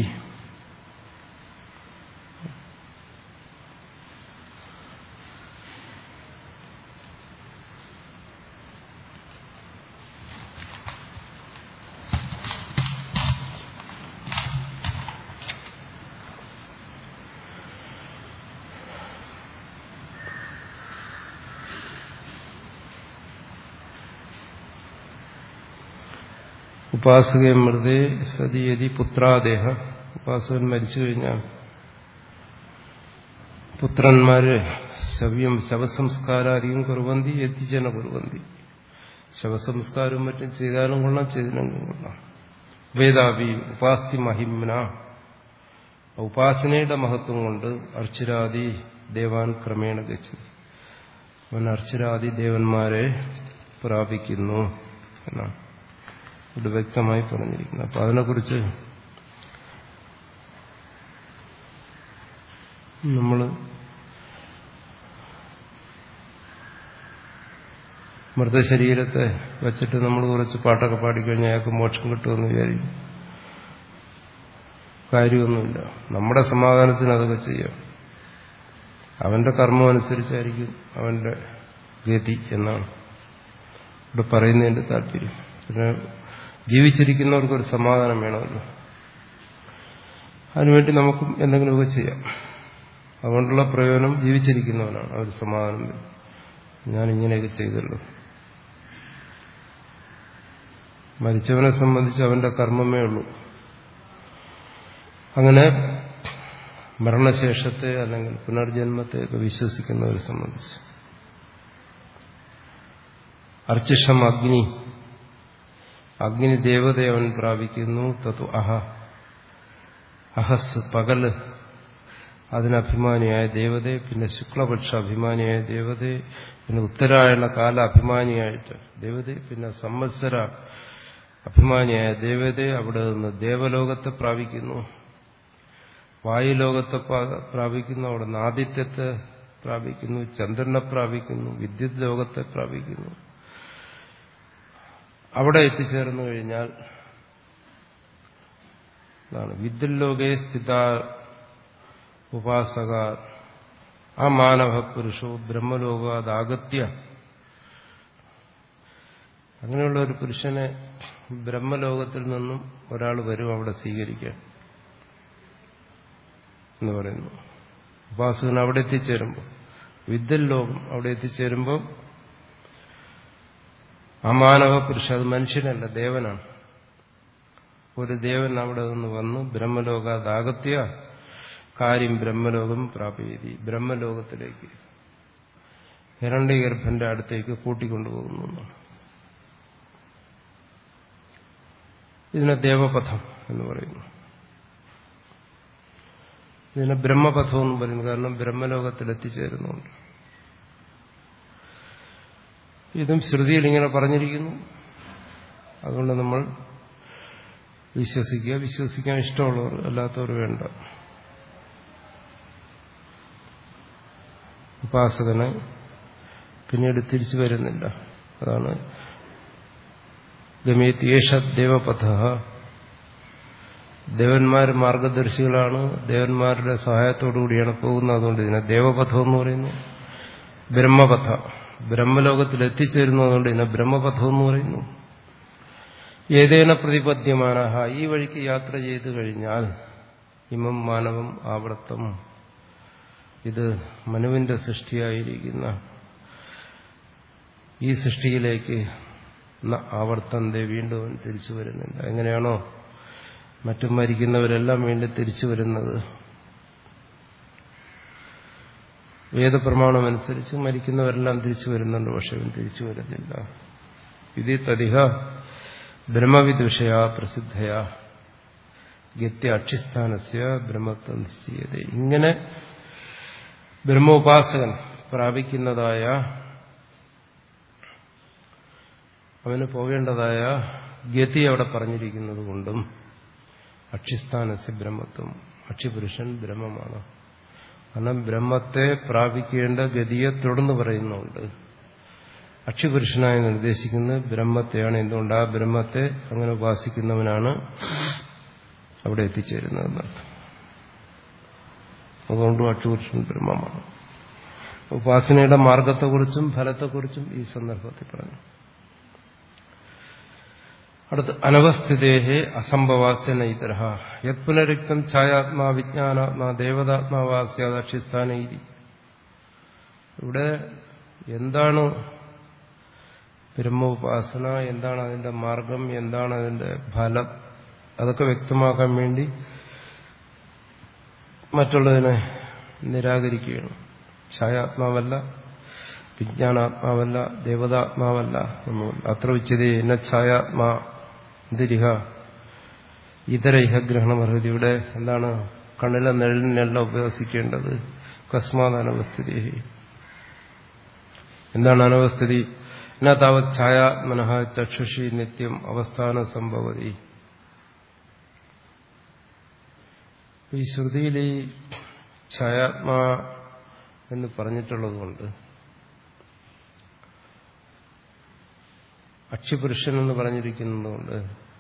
ഉപാസക മൃതേ സതിയതി പുത്രാദേഹ ഉപാസകൻ മരിച്ചു കഴിഞ്ഞാൽ പുത്രന്മാര് ശവ്യം ശവസംസ്കാരാദിയും കുറുവന്തി എത്തിച്ചന കുറുവന്തി ശവസംസ്കാരവും മറ്റും ചെയ്താലും കൊള്ളാം ചെയ്തില്ലെങ്കിലും കൊള്ളാം വേദാവി ഉപാസ്തി മഹിമ്ന ഉപാസനയുടെ മഹത്വം കൊണ്ട് അർച്ചിരാദി ദേവാൻ ക്രമേണ ഗച്ഛതി അവൻ അർച്ചിരാദി ദേവന്മാരെ പ്രാപിക്കുന്നു എന്നാണ് ഇവിടെ വ്യക്തമായി പറഞ്ഞിരിക്കുന്നത് അപ്പൊ അതിനെക്കുറിച്ച് നമ്മൾ മൃതശരീരത്തെ വച്ചിട്ട് നമ്മൾ കുറച്ച് പാട്ടൊക്കെ പാടിക്കഴിഞ്ഞാൽ അയാൾക്ക് മോക്ഷം കിട്ടുമെന്ന് വിചാരിക്കും കാര്യമൊന്നുമില്ല നമ്മുടെ സമാധാനത്തിന് അതൊക്കെ ചെയ്യാം അവന്റെ കർമ്മം അനുസരിച്ചായിരിക്കും അവന്റെ ഗതി എന്നാണ് ഇവിടെ പറയുന്നതിന്റെ താല്പര്യം പിന്നെ ജീവിച്ചിരിക്കുന്നവർക്കൊരു സമാധാനം വേണമല്ലോ അതിനുവേണ്ടി നമുക്കും എന്തെങ്കിലുമൊക്കെ ചെയ്യാം അതുകൊണ്ടുള്ള പ്രയോജനം ജീവിച്ചിരിക്കുന്നവനാണ് ആ ഒരു സമാധാനം ഞാൻ ഇങ്ങനെയൊക്കെ ചെയ്തല്ലോ മരിച്ചവനെ സംബന്ധിച്ച് അവന്റെ കർമ്മമേ ഉള്ളൂ അങ്ങനെ മരണശേഷത്തെ അല്ലെങ്കിൽ പുനർജന്മത്തെയൊക്കെ വിശ്വസിക്കുന്നവരെ സംബന്ധിച്ച് അർച്ചിഷം അഗ്നി അഗ്നി ദേവതയെ അവൻ പ്രാപിക്കുന്നു തത്വ അഹ അഹസ് പകല് അതിനഭിമാനിയായ ദേവതയെ പിന്നെ ശുക്ലപക്ഷ അഭിമാനിയായ ദേവതയെ പിന്നെ ഉത്തരായണ കാല അഭിമാനിയായിട്ട് ദേവതയെ പിന്നെ സംവത്സര അഭിമാനിയായ ദേവതയെ അവിടെ നിന്ന് ദേവലോകത്തെ പ്രാപിക്കുന്നു വായുലോകത്തെ പ്രാപിക്കുന്നു അവിടെ നിന്ന് ആദിത്യത്തെ പ്രാപിക്കുന്നു ചന്ദ്രനെ പ്രാപിക്കുന്നു വിദ്യുത് ലോകത്തെ പ്രാപിക്കുന്നു അവിടെ എത്തിച്ചേർന്നു കഴിഞ്ഞാൽ വിദ്യുല്ലോകെ സ്ഥിത ഉപാസക ആ മാനവ പുരുഷോ ബ്രഹ്മലോകാദാഗത്യ അങ്ങനെയുള്ള ഒരു പുരുഷനെ ബ്രഹ്മലോകത്തിൽ നിന്നും ഒരാൾ വരും അവിടെ സ്വീകരിക്കാൻ എന്ന് പറയുന്നു ഉപാസകൻ അവിടെ എത്തിച്ചേരുമ്പോൾ വിദ്യൽ ലോകം അവിടെ എത്തിച്ചേരുമ്പോൾ അമാനവ പുരുഷ അത് മനുഷ്യനല്ല ദേവനാണ് ഒരു ദേവൻ അവിടെ നിന്ന് വന്ന് ബ്രഹ്മലോകാദാഗത്യ കാര്യം ബ്രഹ്മലോകം പ്രാപിയതി ബ്രഹ്മലോകത്തിലേക്ക് ഹിരണ്യഗർഭന്റെ അടുത്തേക്ക് കൂട്ടിക്കൊണ്ടുപോകുന്നു ഇതിനെ ദേവപഥം എന്ന് പറയുന്നു ഇതിനെ ബ്രഹ്മപഥം എന്ന് പറയുന്നു കാരണം ബ്രഹ്മലോകത്തിൽ എത്തിച്ചേരുന്നുണ്ട് ഇതും ശ്രുതിയിൽ ഇങ്ങനെ പറഞ്ഞിരിക്കുന്നു അതുകൊണ്ട് നമ്മൾ വിശ്വസിക്കുക വിശ്വസിക്കാൻ ഇഷ്ടമുള്ളവർ അല്ലാത്തവർ വേണ്ട ഉപാസകന് പിന്നീട് തിരിച്ചു വരുന്നില്ല അതാണ് ഗമേത് യേശ ദേവപഥ ദേവന്മാർ മാർഗദർശികളാണ് ദേവന്മാരുടെ സഹായത്തോടുകൂടിയാണ് പോകുന്നത് അതുകൊണ്ട് ഇതിനെ ദേവപഥം എന്ന് പറയുന്നു ബ്രഹ്മപഥ ബ്രഹ്മലോകത്തിൽ എത്തിച്ചേരുന്നു അതുകൊണ്ട് ഇതിനെ ബ്രഹ്മപഥം എന്ന് പറയുന്നു ഏതേന പ്രതിപദ്യമാന ഈ വഴിക്ക് യാത്ര ചെയ്തു കഴിഞ്ഞാൽ ഇമം മാനവം ആവർത്തം ഇത് മനുവിന്റെ സൃഷ്ടിയായിരിക്കുന്ന ഈ സൃഷ്ടിയിലേക്ക് ആവർത്തന്റെ വീണ്ടും അവൻ തിരിച്ചു വരുന്നില്ല എങ്ങനെയാണോ മറ്റും മരിക്കുന്നവരെല്ലാം വീണ്ടും തിരിച്ചു വരുന്നത് വേദപ്രമാണമനുസരിച്ച് മരിക്കുന്നവരെല്ലാം തിരിച്ചു വരുന്നുണ്ട് പക്ഷെ അവൻ തിരിച്ചു വരുന്നില്ല വിധി തതിഹ ബ്രഹ്മവിദ് വിഷയ പ്രസിദ്ധയ ഗത്യ അക്ഷിസ്ഥാനസ്യ ബ്രഹ്മത്വം നിശ്ചയത ഇങ്ങനെ ബ്രഹ്മോപാസകൻ പ്രാപിക്കുന്നതായ അവന് പോകേണ്ടതായ ഗതി അവിടെ പറഞ്ഞിരിക്കുന്നത് കൊണ്ടും അക്ഷിസ്ഥാനസ്യ ബ്രഹ്മത്വം അക്ഷിപുരുഷൻ ബ്രഹ്മമാണ് കാരണം ബ്രഹ്മത്തെ പ്രാപിക്കേണ്ട ഗതിയെ തുടർന്ന് പറയുന്നുണ്ട് അക്ഷിപുരുഷനായി നിർദ്ദേശിക്കുന്നത് ബ്രഹ്മത്തെയാണ് എന്തുകൊണ്ട് ആ ബ്രഹ്മത്തെ അങ്ങനെ ഉപാസിക്കുന്നവനാണ് അവിടെ എത്തിച്ചേരുന്നതെന്നർത്ഥം അതുകൊണ്ടും അക്ഷിപുരുഷൻ ബ്രഹ്മമാണ് ഉപാസനയുടെ മാർഗത്തെക്കുറിച്ചും ഫലത്തെക്കുറിച്ചും ഈ സന്ദർഭത്തിൽ പറഞ്ഞു അടുത്ത് അനവസ്ഥിതേഹേ അസംഭവാസ്യന ഇതര യത് പുനരുക്തം ഛായാത്മാ വിജ്ഞാനാത്മാ ദേവതാത്മാവാസ്യാദക്ഷിസ്ഥാന ഇവിടെ എന്താണ് ബ്രഹ്മോപാസന എന്താണ് അതിന്റെ മാർഗം എന്താണ് അതിന്റെ ഫലം അതൊക്കെ വ്യക്തമാക്കാൻ വേണ്ടി മറ്റുള്ളതിനെ നിരാകരിക്കുകയാണ് ഛായാത്മാവല്ല വിജ്ഞാനാത്മാവല്ല ദേവതാത്മാവല്ല ഒന്നുമില്ല അത്ര ഉച്ചതേ എന്ന ഛായാത്മാ എന്തിരിഹ ഇതര ഇഹ ഗ്രഹണമർഹതി ഇവിടെ എന്താണ് കണ്ണിലെ നിഴലിനല്ല ഉപവസിക്കേണ്ടത് കസ്മാത് അനവസ്ഥിതി എന്താണ് അനവസ്ഥിതി എന്നാ താവത് ഛായാത്മന ചക്ഷുഷി നിത്യം അവസ്ഥാന സംഭവതി ഈ ശ്രുതിയിൽ ഈ ഛായാത്മാ എന്ന് പറഞ്ഞിട്ടുള്ളതുകൊണ്ട് അക്ഷിപുരുഷൻ എന്ന് പറഞ്ഞിരിക്കുന്നതുകൊണ്ട്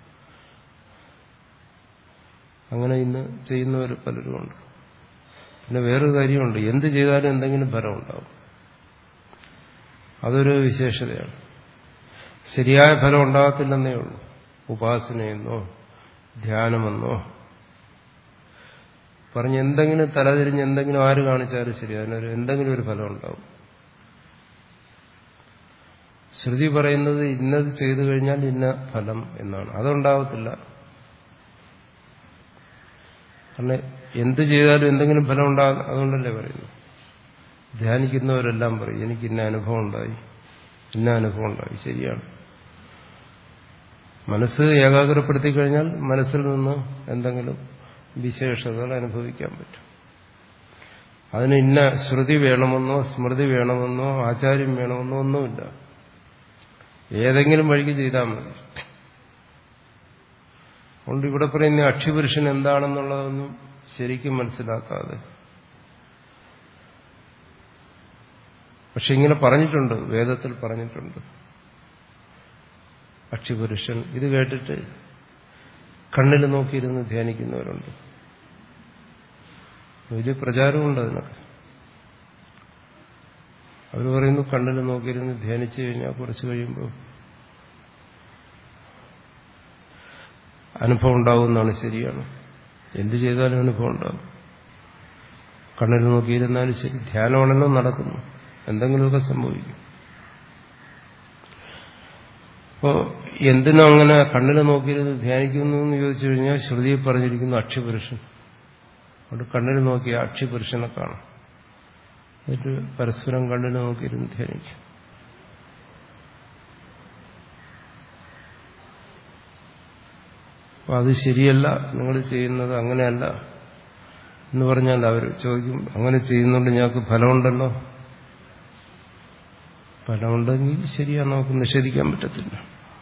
അങ്ങനെ ഇന്ന് ചെയ്യുന്നവർ പലരുമുണ്ട് പിന്നെ വേറൊരു കാര്യമുണ്ട് എന്ത് ചെയ്താലും എന്തെങ്കിലും ഫലം ഉണ്ടാവും അതൊരു വിശേഷതയാണ് ശരിയായ ഫലം ഉണ്ടാകത്തില്ലെന്നേ ഉള്ളൂ ഉപാസനയെന്നോ ധ്യാനമെന്നോ പറഞ്ഞ് എന്തെങ്കിലും തലതിരിഞ്ഞ് എന്തെങ്കിലും ആര് കാണിച്ചാലും ശരി അതിനൊരു എന്തെങ്കിലും ഒരു ഫലം ഉണ്ടാവും ശ്രുതി പറയുന്നത് ഇന്നത് ചെയ്തു കഴിഞ്ഞാൽ ഇന്ന ഫലം എന്നാണ് അതുണ്ടാവത്തില്ല കാരണം എന്ത് ചെയ്താലും എന്തെങ്കിലും ഫലം ഉണ്ടാകും അതുകൊണ്ടല്ലേ പറയുന്നു ധ്യാനിക്കുന്നവരെല്ലാം പറയും എനിക്ക് ഇന്ന അനുഭവം ഉണ്ടായി ഇന്ന അനുഭവം ഉണ്ടായി ശരിയാണ് മനസ്സ് ഏകാഗ്രപ്പെടുത്തി കഴിഞ്ഞാൽ മനസ്സിൽ നിന്ന് എന്തെങ്കിലും വിശേഷതകൾ അനുഭവിക്കാൻ പറ്റും അതിന് ഇന്ന ശ്രുതി വേണമെന്നോ സ്മൃതി വേണമെന്നോ ആചാര്യം വേണമെന്നോ ഒന്നുമില്ല ഏതെങ്കിലും വഴിക്ക് ചെയ്താൽ മതി അതുകൊണ്ട് ഇവിടെ പറയുന്ന അക്ഷിപുരുഷൻ എന്താണെന്നുള്ളതൊന്നും ശരിക്കും മനസ്സിലാക്കാതെ പക്ഷെ ഇങ്ങനെ പറഞ്ഞിട്ടുണ്ട് വേദത്തിൽ പറഞ്ഞിട്ടുണ്ട് അക്ഷിപുരുഷൻ ഇത് കേട്ടിട്ട് കണ്ണിൽ നോക്കിയിരുന്ന് ധ്യാനിക്കുന്നവരുണ്ട് വലിയ പ്രചാരമുണ്ട് അതിനൊക്കെ അവർ പറയുന്നു കണ്ണിൽ നോക്കിയിരുന്ന് ധ്യാനിച്ചു കഴിഞ്ഞാൽ കുറച്ച് കഴിയുമ്പോൾ അനുഭവം ഉണ്ടാവുമെന്നാണ് ശരിയാണ് എന്ത് ചെയ്താലും അനുഭവം ഉണ്ടാകും കണ്ണിൽ നോക്കിയിരുന്നാലും ശരി ധ്യാനമാണല്ലോ നടക്കുന്നു എന്തെങ്കിലുമൊക്കെ സംഭവിക്കും അപ്പോൾ എന്തിനും അങ്ങനെ കണ്ണിൽ നോക്കിയിരുന്ന് ധ്യാനിക്കുന്നു എന്ന് ചോദിച്ചു കഴിഞ്ഞാൽ ശ്രുതിയിൽ പറഞ്ഞിരിക്കുന്നു അക്ഷിപുരുഷൻ അവിടെ കണ്ണിന് നോക്കി അക്ഷി പുരുഷനെ കാണും എന്നിട്ട് പരസ്പരം കണ്ണിന് നോക്കിയിരുന്ന് ധ്യാനിക്കും അപ്പൊ അത് ശരിയല്ല നിങ്ങൾ ചെയ്യുന്നത് അങ്ങനെയല്ല എന്ന് പറഞ്ഞാൽ അവർ ചോദിക്കും അങ്ങനെ ചെയ്യുന്നുണ്ട് ഞങ്ങൾക്ക് ഫലമുണ്ടല്ലോ ഫലമുണ്ടെങ്കിൽ ശരിയാ നമുക്ക് നിഷേധിക്കാൻ പറ്റത്തില്ല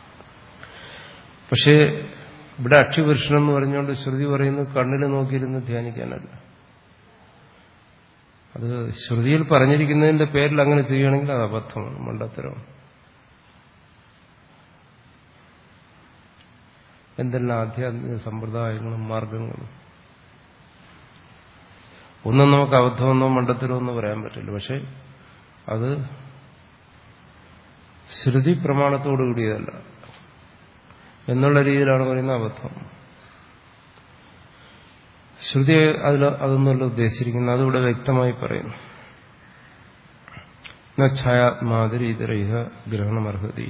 പക്ഷേ ഇവിടെ അക്ഷിപുരുഷൻ എന്ന് പറഞ്ഞുകൊണ്ട് ശ്രുതി പറയുന്നത് കണ്ണിൽ നോക്കിയിരുന്ന് ധ്യാനിക്കാനല്ല അത് ശ്രുതിയിൽ പറഞ്ഞിരിക്കുന്നതിന്റെ പേരിൽ അങ്ങനെ ചെയ്യുകയാണെങ്കിൽ അത് അബദ്ധമാണ് മണ്ടത്തരമാണ് എന്തെല്ലാം ആധ്യാത്മിക സമ്പ്രദായങ്ങളും മാർഗങ്ങളും ഒന്നും നമുക്ക് അബദ്ധമെന്നോ മണ്ടത്തരമെന്നോ പറയാൻ പറ്റില്ല പക്ഷെ അത് ശ്രുതി പ്രമാണത്തോടു കൂടിയതല്ല എന്നുള്ള രീതിയിലാണ് പറയുന്ന അബദ്ധം ശ്രുതി അതിൽ അതൊന്നുമല്ല ഉദ്ദേശിച്ചിരിക്കുന്നത് അതിവിടെ വ്യക്തമായി പറയുന്നു ഛായാത്മാതിരി ഇതരഹ ഗ്രഹണമർഹതി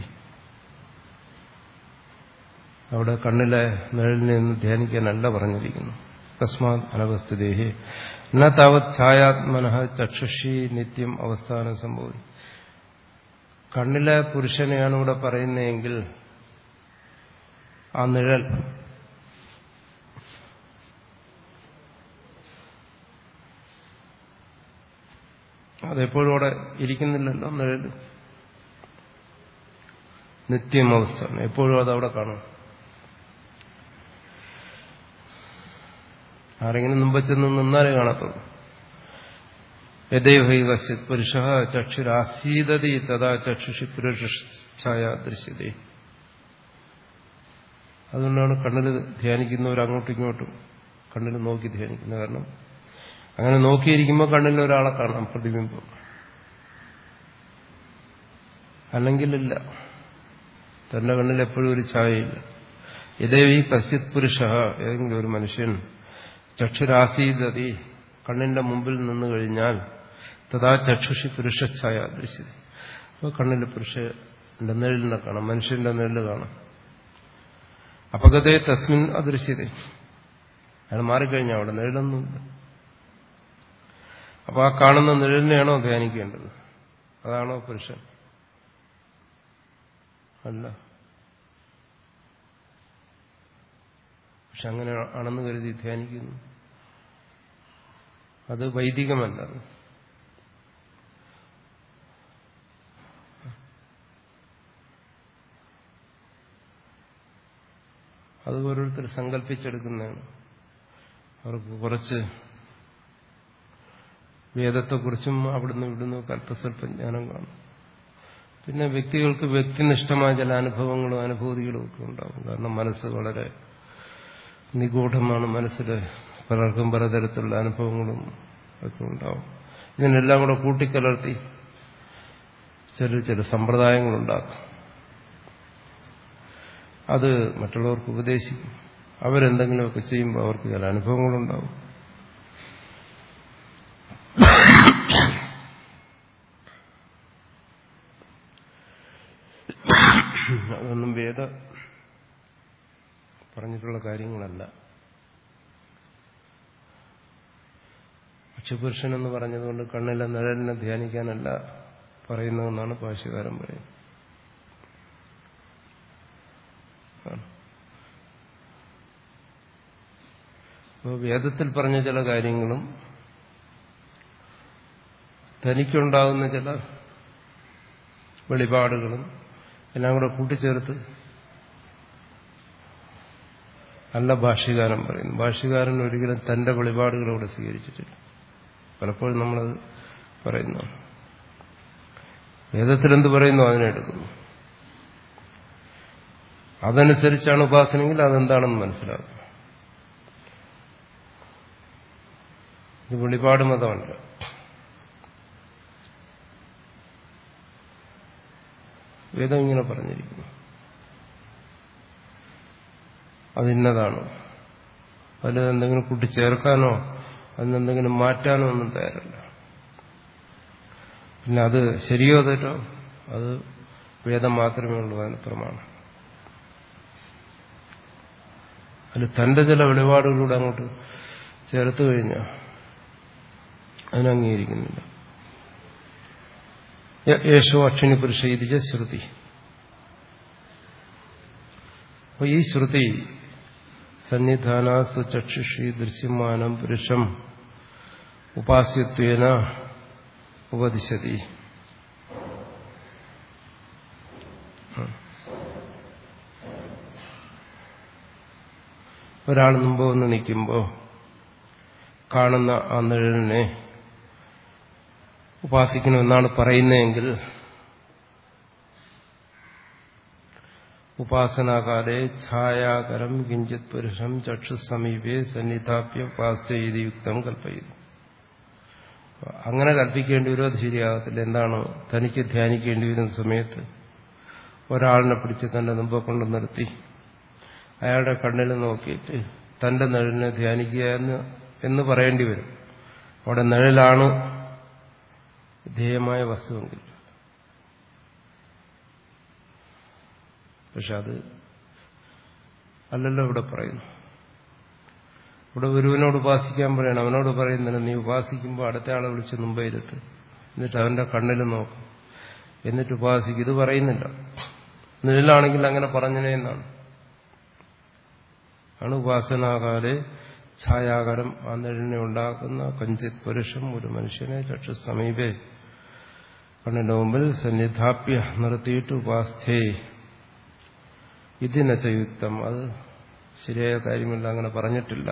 അവിടെ കണ്ണിലെ നിഴലിൽ നിന്ന് ധ്യാനിക്കാനല്ല പറഞ്ഞിരിക്കുന്നു തസ്മാത് അനവസ്ഥിതേഹി ന താവത് ഛായാത്മന ചക്ഷുഷി നിത്യം അവസ്ഥാനം സംഭവിക്കും കണ്ണിലെ പുരുഷനെയാണ് ഇവിടെ പറയുന്നതെങ്കിൽ ആ നിഴൽ അതെപ്പോഴും അവിടെ ഇരിക്കുന്നില്ലല്ലോ നിഴൽ നിത്യം അവസ്ഥ എപ്പോഴും അതവിടെ കാണും ആരെങ്കിലും മുമ്പ് ചെന്ന് നിന്നാലേ കാണത്തുള്ളൂ യഥൈവൈ കശ്യത് പുരുഷ ചക്ഷുരാസീതതി തഥാ ചക്ഷുഷി പുരുഷായ ദൃശ്യത അതുകൊണ്ടാണ് കണ്ണിൽ ധ്യാനിക്കുന്നവർ അങ്ങോട്ടും ഇങ്ങോട്ടും കണ്ണിൽ നോക്കി ധ്യാനിക്കുന്നത് കാരണം അങ്ങനെ നോക്കിയിരിക്കുമ്പോൾ കണ്ണിൽ ഒരാളെ കാണാം പ്രതിബിംബം അല്ലെങ്കിലില്ല തന്റെ കണ്ണിൽ എപ്പോഴും ഒരു ഛായയില്ല ഇതേവി കശ്യത് പുരുഷ ഏതെങ്കിലും ഒരു മനുഷ്യൻ ചക്ഷുരാസീതതി കണ്ണിന്റെ മുമ്പിൽ നിന്ന് കഴിഞ്ഞാൽ തഥാ ചക്ഷുഷി പുരുഷഛായ ദൃശ്യത അപ്പോൾ കണ്ണിൽ പുരുഷന്റെ നിഴലിനെ കാണാം മനുഷ്യന്റെ നിഴല് കാണാം അപകതേ തസ്മിൻ അദൃശ്യത അയാൾ മാറിക്കഴിഞ്ഞാൽ അവിടെ നിഴലൊന്നുമില്ല അപ്പൊ ആ കാണുന്ന നിഴലിനെയാണോ ധ്യാനിക്കേണ്ടത് അതാണോ പുരുഷൻ അല്ല പക്ഷെ അങ്ങനെ ആണെന്ന് കരുതി ധ്യാനിക്കുന്നു അത് വൈദികമല്ല അത് ഓരോരുത്തർ സങ്കല്പിച്ചെടുക്കുന്നതാണ് അവർക്ക് കുറച്ച് വേദത്തെക്കുറിച്ചും അവിടുന്ന് ഇവിടുന്ന് കല്പസ്വല്പ ജ്ഞാനം കാണും പിന്നെ വ്യക്തികൾക്ക് വ്യക്തിനിഷ്ഠമായ ചില അനുഭവങ്ങളും അനുഭൂതികളും ഒക്കെ ഉണ്ടാവും കാരണം മനസ്സ് വളരെ നിഗൂഢമാണ് മനസ്സിൽ പലർക്കും പലതരത്തിലുള്ള അനുഭവങ്ങളും ഒക്കെ ഉണ്ടാവും ഇതിനെല്ലാം കൂടെ കൂട്ടിക്കലർത്തി ചില ചില സമ്പ്രദായങ്ങളുണ്ടാക്കും അത് മറ്റുള്ളവർക്ക് ഉപദേശിക്കും അവരെന്തെങ്കിലുമൊക്കെ ചെയ്യുമ്പോൾ അവർക്ക് ചില അനുഭവങ്ങളുണ്ടാവും അതൊന്നും വേദ പറഞ്ഞിട്ടുള്ള കാര്യങ്ങളല്ല അക്ഷപുരുഷൻ എന്ന് പറഞ്ഞതുകൊണ്ട് കണ്ണിലെ നിഴലിനെ ധ്യാനിക്കാനല്ല പറയുന്നതെന്നാണ് ഭാഷ്യകാരൻ പറയുന്നത് അപ്പോൾ വേദത്തിൽ പറഞ്ഞ ചില കാര്യങ്ങളും തനിക്കുണ്ടാകുന്ന ചില വെളിപാടുകളും എല്ലാം കൂടെ കൂട്ടിച്ചേർത്ത് അല്ല ഭാഷ്യകാരൻ പറയുന്നു ഭാഷ്യകാരൻ ഒരിക്കലും തന്റെ വെളിപാടുകളോടെ സ്വീകരിച്ചിട്ടില്ല പലപ്പോഴും നമ്മളത് പറയുന്നു വേദത്തിൽ എന്ത് പറയുന്നു അതിനെ എടുക്കുന്നു അതനുസരിച്ചാണ് ഉപാസനെങ്കിൽ അതെന്താണെന്ന് മനസ്സിലാക്കുക ഇത് വെളിപാട് മതമല്ല വേദം ഇങ്ങനെ പറഞ്ഞിരിക്കുന്നു അതിന്നതാണ് അതിൽ എന്തെങ്കിലും കൂട്ടിച്ചേർക്കാനോ അതിനെന്തെങ്കിലും മാറ്റാനോ ഒന്നും തയ്യാറല്ല പിന്നെ അത് ശരിയോ തെറ്റോ അത് വേദം മാത്രമേ ഉള്ളൂ അതിന് പ്രമാണം അതിൽ തന്റെ ചില വെളിപാടുകളിലൂടെ അങ്ങോട്ട് ചേർത്ത് കഴിഞ്ഞാൽ അതിനംഗീകരിക്കുന്നില്ല യേശോ അക്ഷിണി പുരുഷ ഇതിജ ശ്രുതി അപ്പൊ ഈ ശ്രുതി സന്നിധാനാസ്തു ചക്ഷുഷി ദൃശ്യമാനം പുരുഷം ഉപാസ്യത്വേന ഉപദിശതി ഒരാൾ മുമ്പ് വന്ന് നിൽക്കുമ്പോൾ കാണുന്ന ആ നിഴലിനെ ഉപാസിക്കണമെന്നാണ് പറയുന്നതെങ്കിൽ ഉപാസനാകാലെ ഛായാകരം കിഞ്ചിത് പുരുഷം ചക്ഷു സമീപേ സന്നിധാപ്യ ഉപാസ്യതി യുക്തം കൽപ്പയുന്നു അങ്ങനെ കൽപ്പിക്കേണ്ടി വരുമോ അത് ശരിയാകത്തില്ല എന്താണ് തനിക്ക് ധ്യാനിക്കേണ്ടി വരുന്ന സമയത്ത് ഒരാളിനെ പിടിച്ച് തന്റെ മുമ്പ് കൊണ്ട് നിർത്തി അയാളുടെ കണ്ണിൽ നോക്കിയിട്ട് തന്റെ നിഴലിനെ ധ്യാനിക്കുക എന്ന് എന്ന് പറയേണ്ടി വരും അവിടെ നിഴലാണ് ധ്യേയമായ വസ്തുവെങ്കിൽ പക്ഷെ അത് അല്ലല്ലോ ഇവിടെ പറയുന്നു ഇവിടെ ഒരുവനോട് ഉപാസിക്കാൻ പറയണം അവനോട് പറയുന്നതിന് നീ ഉപാസിക്കുമ്പോൾ അടുത്ത ആളെ വിളിച്ച് മുമ്പേ ഇരുത്ത് എന്നിട്ട് അവന്റെ കണ്ണിൽ നോക്കും എന്നിട്ട് ഉപാസിക്കും ഇത് പറയുന്നില്ല നിഴലാണെങ്കിൽ അങ്ങനെ പറഞ്ഞനേ എന്നാണ് ആണ് ഉപാസനാകാലെ ഛായാകരം ആ നിഴലിനെ ഉണ്ടാക്കുന്ന കഞ്ചിത് പുരുഷം ഒരു മനുഷ്യനെ ചക്ഷു സമീപേ കണ്ണിന്റെ മുമ്പിൽ സന്നിധാപ്യ നിർത്തിയിട്ട് ഉപാസ്ഥേ ഇതിനച്ച യുക്തം അത് ശരിയായ കാര്യമല്ല അങ്ങനെ പറഞ്ഞിട്ടില്ല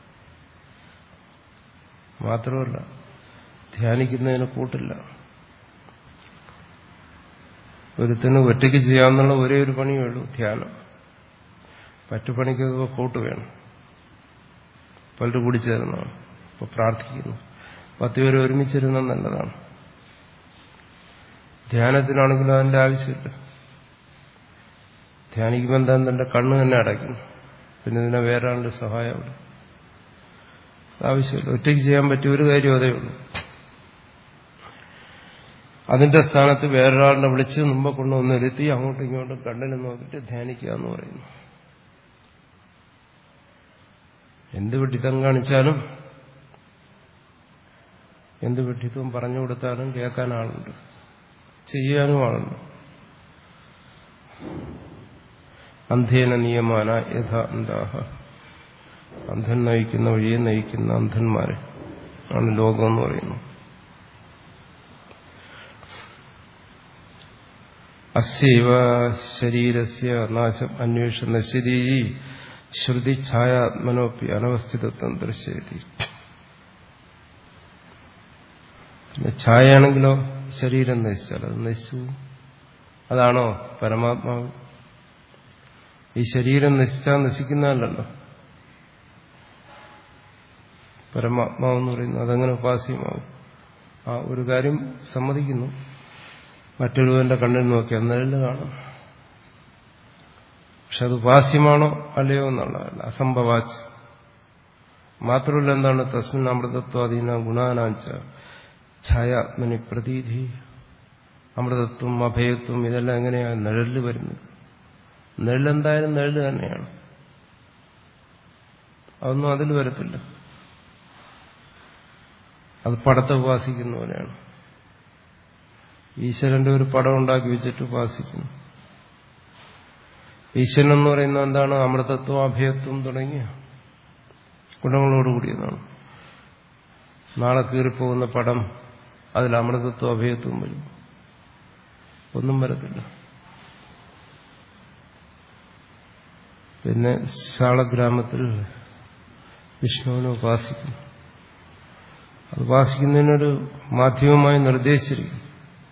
മാത്രമല്ല ധ്യാനിക്കുന്നതിന് കൂട്ടില്ല ഒരുത്തിന് ഒറ്റയ്ക്ക് ചെയ്യാമെന്നുള്ള ഒരേ ഒരു പണിയേ ഉള്ളൂ ധ്യാനം മറ്റു പണിക്കൊക്കെ കൂട്ട് വേണം പലരും കൂടി ചേർന്നാണ് ഇപ്പൊ പ്രാർത്ഥിക്കുന്നു പത്ത് പേര് ഒരുമിച്ചിരുന്ന നല്ലതാണ് ധ്യാനത്തിനാണെങ്കിലും അതിന്റെ ആവശ്യമില്ല ധ്യാനിക്കുമ്പോൾ എന്താ തന്റെ കണ്ണ് തന്നെ അടയ്ക്കും പിന്നെ ഇതിനെ വേറെ ആളുടെ സഹായം അവിടെ ആവശ്യമില്ല ഒറ്റയ്ക്ക് ചെയ്യാൻ പറ്റിയ ഒരു കാര്യം അതേ ഉള്ളൂ അതിന്റെ സ്ഥാനത്ത് വേറൊരാളിനെ വിളിച്ച് മുമ്പ് കൊണ്ടുവന്ന് ഇരുത്തി അങ്ങോട്ടും ഇങ്ങോട്ടും കണ്ണിൽ നോക്കിയിട്ട് ധ്യാനിക്കുക എന്ന് പറയുന്നു എന്ത് വിഡിത്തം കാണിച്ചാലും എന്ത് വിഡിത്തവും പറഞ്ഞു കൊടുത്താലും കേൾക്കാൻ ആളുണ്ട് ചെയ്യാനും ആളുണ്ട് അന്ധേന നിയമാന യഥ അന്താഹ അന്ധൻ നയിക്കുന്ന വഴിയെ നയിക്കുന്ന അന്ധന്മാരെ ആണ് ലോകം എന്ന് പറയുന്നത് അസ്യവ ശരീരസ്യ നാശം അന്വേഷണ ശരീ ശ്രുതി ഛായാത്മനോപ്പി അനവസ്ഥിതത്വം ദൃശ്യതി പിന്നെ ഛായയാണെങ്കിലോ ശരീരം നശിച്ചാൽ അത് നശിച്ചു അതാണോ പരമാത്മാവ് ഈ ശരീരം നശിച്ചാൽ നശിക്കുന്നതല്ലല്ലോ പരമാത്മാവെന്ന് പറയുന്നത് അതങ്ങനെ ഉപാസ്യമാവും ആ ഒരു കാര്യം സമ്മതിക്കുന്നു മറ്റൊരുവന്റെ കണ്ണിൽ നോക്കി അന്നേരം കാണും പക്ഷെ അത് ഉപാസ്യമാണോ അല്ലയോ എന്നുള്ളതല്ല അസംഭവാച്ച് മാത്രമല്ല എന്താണ് തസ്മിൻ അമൃതത്വാധീന ഗുണാനാഞ്ച ഛായാത്മനി പ്രതീതി അമൃതത്വം അഭയത്വം ഇതെല്ലാം എങ്ങനെയാണ് നിഴലിൽ വരുന്നത് നിഴലെന്തായാലും നിഴൽ തന്നെയാണ് അതൊന്നും അതിൽ വരത്തില്ല അത് പടത്തെ ഉപാസിക്കുന്ന പോലെയാണ് ഈശ്വരന്റെ ഒരു പടം ഉണ്ടാക്കി വെച്ചിട്ട് ഉപാസിക്കുന്നു ഈശ്വരൻ എന്ന് പറയുന്നത് എന്താണ് അമൃതത്വം അഭയത്വം തുടങ്ങിയ ഗുണങ്ങളോടുകൂടിയതാണ് നാളെ കീറിപ്പോകുന്ന പടം അതിൽ അമൃതത്വം അഭയത്വം വരും ഒന്നും വരത്തില്ല പിന്നെ ശാളഗ്രാമത്തിൽ വിഷ്ണുവിനെ ഉപാസിക്കുന്നു അത് ഉപാസിക്കുന്നതിനൊരു മാധ്യമമായി നിർദ്ദേശിച്ചിരിക്കും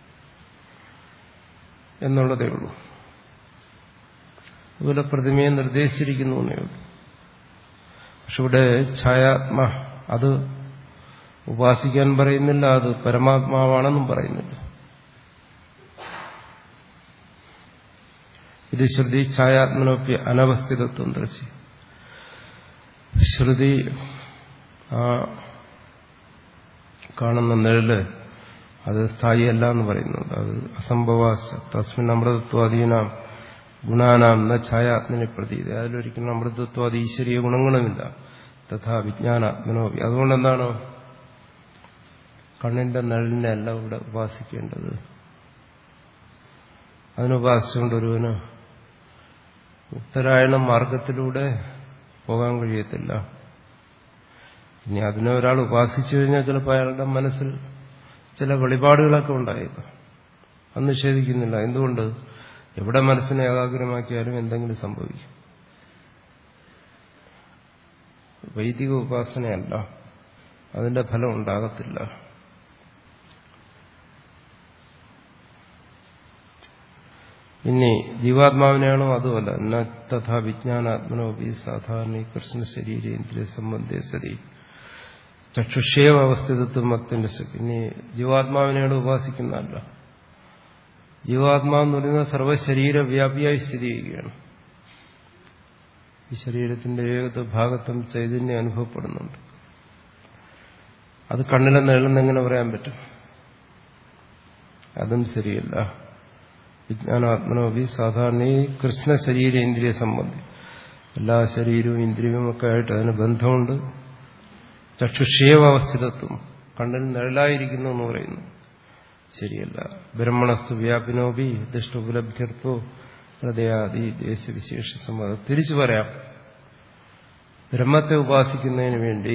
എന്നുള്ളതേ ഉള്ളൂ അതുപോലെ പ്രതിമയെ നിർദ്ദേശിച്ചിരിക്കുന്നു എന്നേ ഉള്ളൂ പക്ഷെ ഇവിടെ ഛായാത്മ അത് ഉപാസിക്കാൻ പറയുന്നില്ല അത് പരമാത്മാവാണെന്നും പറയുന്നില്ല ഇത് ശ്രുതി ഛായാത്മനൊപ്പി അനവസ്ഥിതത്വം ദർശി ശ്രുതി ആ കാണുന്ന നിഴല് അത് സ്ഥായിയല്ല എന്ന് പറയുന്നത് അത് അസംഭവ തസ്മിൻ അമൃതത്വാധീനാം ഗുണാനാം എന്ന ഛായാത്മനെ പ്രതീതി അതിലൊരിക്കലും അമൃതത്വാദി ഈശ്വരീയ ഗുണങ്ങളുമില്ല തഥാ വിജ്ഞാനാത്മനോപി അതുകൊണ്ടെന്താണ് കണ്ണിന്റെ നിഴലിനെ അല്ല ഇവിടെ ഉപാസിക്കേണ്ടത് അതിനുപാസിച്ചുകൊണ്ട് ഒരുവന് ഉത്തരായണ മാർഗത്തിലൂടെ പോകാൻ കഴിയത്തില്ല ഇനി അതിനെ ഒരാൾ ഉപാസിച്ചു കഴിഞ്ഞാൽ ചിലപ്പോൾ അയാളുടെ മനസ്സിൽ ചില വെളിപാടുകളൊക്കെ ഉണ്ടായേക്കാം അത് നിഷേധിക്കുന്നില്ല എന്തുകൊണ്ട് എവിടെ മനസ്സിനെ ഏകാഗ്രമാക്കിയാലും എന്തെങ്കിലും സംഭവിക്കും വൈദിക ഉപാസനയല്ല അതിന്റെ ഫലം ഉണ്ടാകത്തില്ല ഇനി ജീവാത്മാവിനെയാണോ അതുമല്ല ന തഥാ വിജ്ഞാനാത്മനോപി സാധാരണ കൃഷ്ണ ശരീരേന്ദ്രിയ സംബന്ധേ സരി ചക്ഷുഷേവ അവസ്ഥിതത്വം ഭക്തിന്റെ ഇനി ജീവാത്മാവിനെയാണ് ഉപാസിക്കുന്നതല്ല ജീവാത്മാവെന്ന് പറയുന്നത് സർവ്വശരീര വ്യാപിയായി സ്ഥിതി ചെയ്യുകയാണ് ഈ ശരീരത്തിന്റെ ഏത് ഭാഗത്തും ചൈതന്യം അനുഭവപ്പെടുന്നുണ്ട് അത് കണ്ണിലെ നിഴലെന്നെങ്ങനെ പറയാൻ പറ്റും അതും ശരിയല്ല വിജ്ഞാനാത്മനോപി സാധാരണ ഈ കൃഷ്ണ ശരീരേന്ദ്രിയ സംബന്ധി എല്ലാ ശരീരവും ഇന്ദ്രിയവും ഒക്കെ ആയിട്ട് അതിന് ബന്ധമുണ്ട് ചക്ഷുഷേവാവസ്ഥിതത്വം കണ്ണിൽ നിഴലായിരിക്കുന്നു എന്ന് പറയുന്നു ശരിയല്ല ബ്രഹ്മണസ്തു വ്യാപിനോപി ദുഷ്ടോപലബ്ധ്യർത്ഥോ ഹൃദയാദി ദേശവിശേഷ സമ്മതം തിരിച്ചു പറയാം ബ്രഹ്മത്തെ ഉപാസിക്കുന്നതിന് വേണ്ടി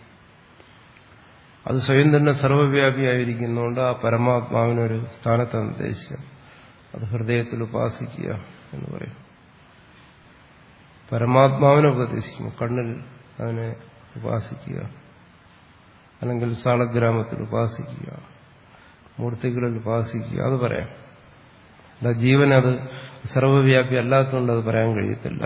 അത് സ്വയം തന്നെ സർവവ്യാപിയായിരിക്കുന്നതുകൊണ്ട് ആ പരമാത്മാവിനൊരു സ്ഥാനത്തെ നിർദ്ദേശിക്കാം അത് ഹൃദയത്തിൽ ഉപാസിക്കുക എന്ന് പറയും പരമാത്മാവിനെ ഉപദേശിക്കും കണ്ണിൽ അതിനെ ഉപാസിക്കുക അല്ലെങ്കിൽ സാളഗ്രാമത്തിൽ ഉപാസിക്കുക മൂർത്തികളിൽ ഉപാസിക്കുക അത് പറയാം അല്ല ജീവൻ അത് സർവവ്യാപി അല്ലാത്തതുകൊണ്ട് അത് പറയാൻ കഴിയത്തില്ല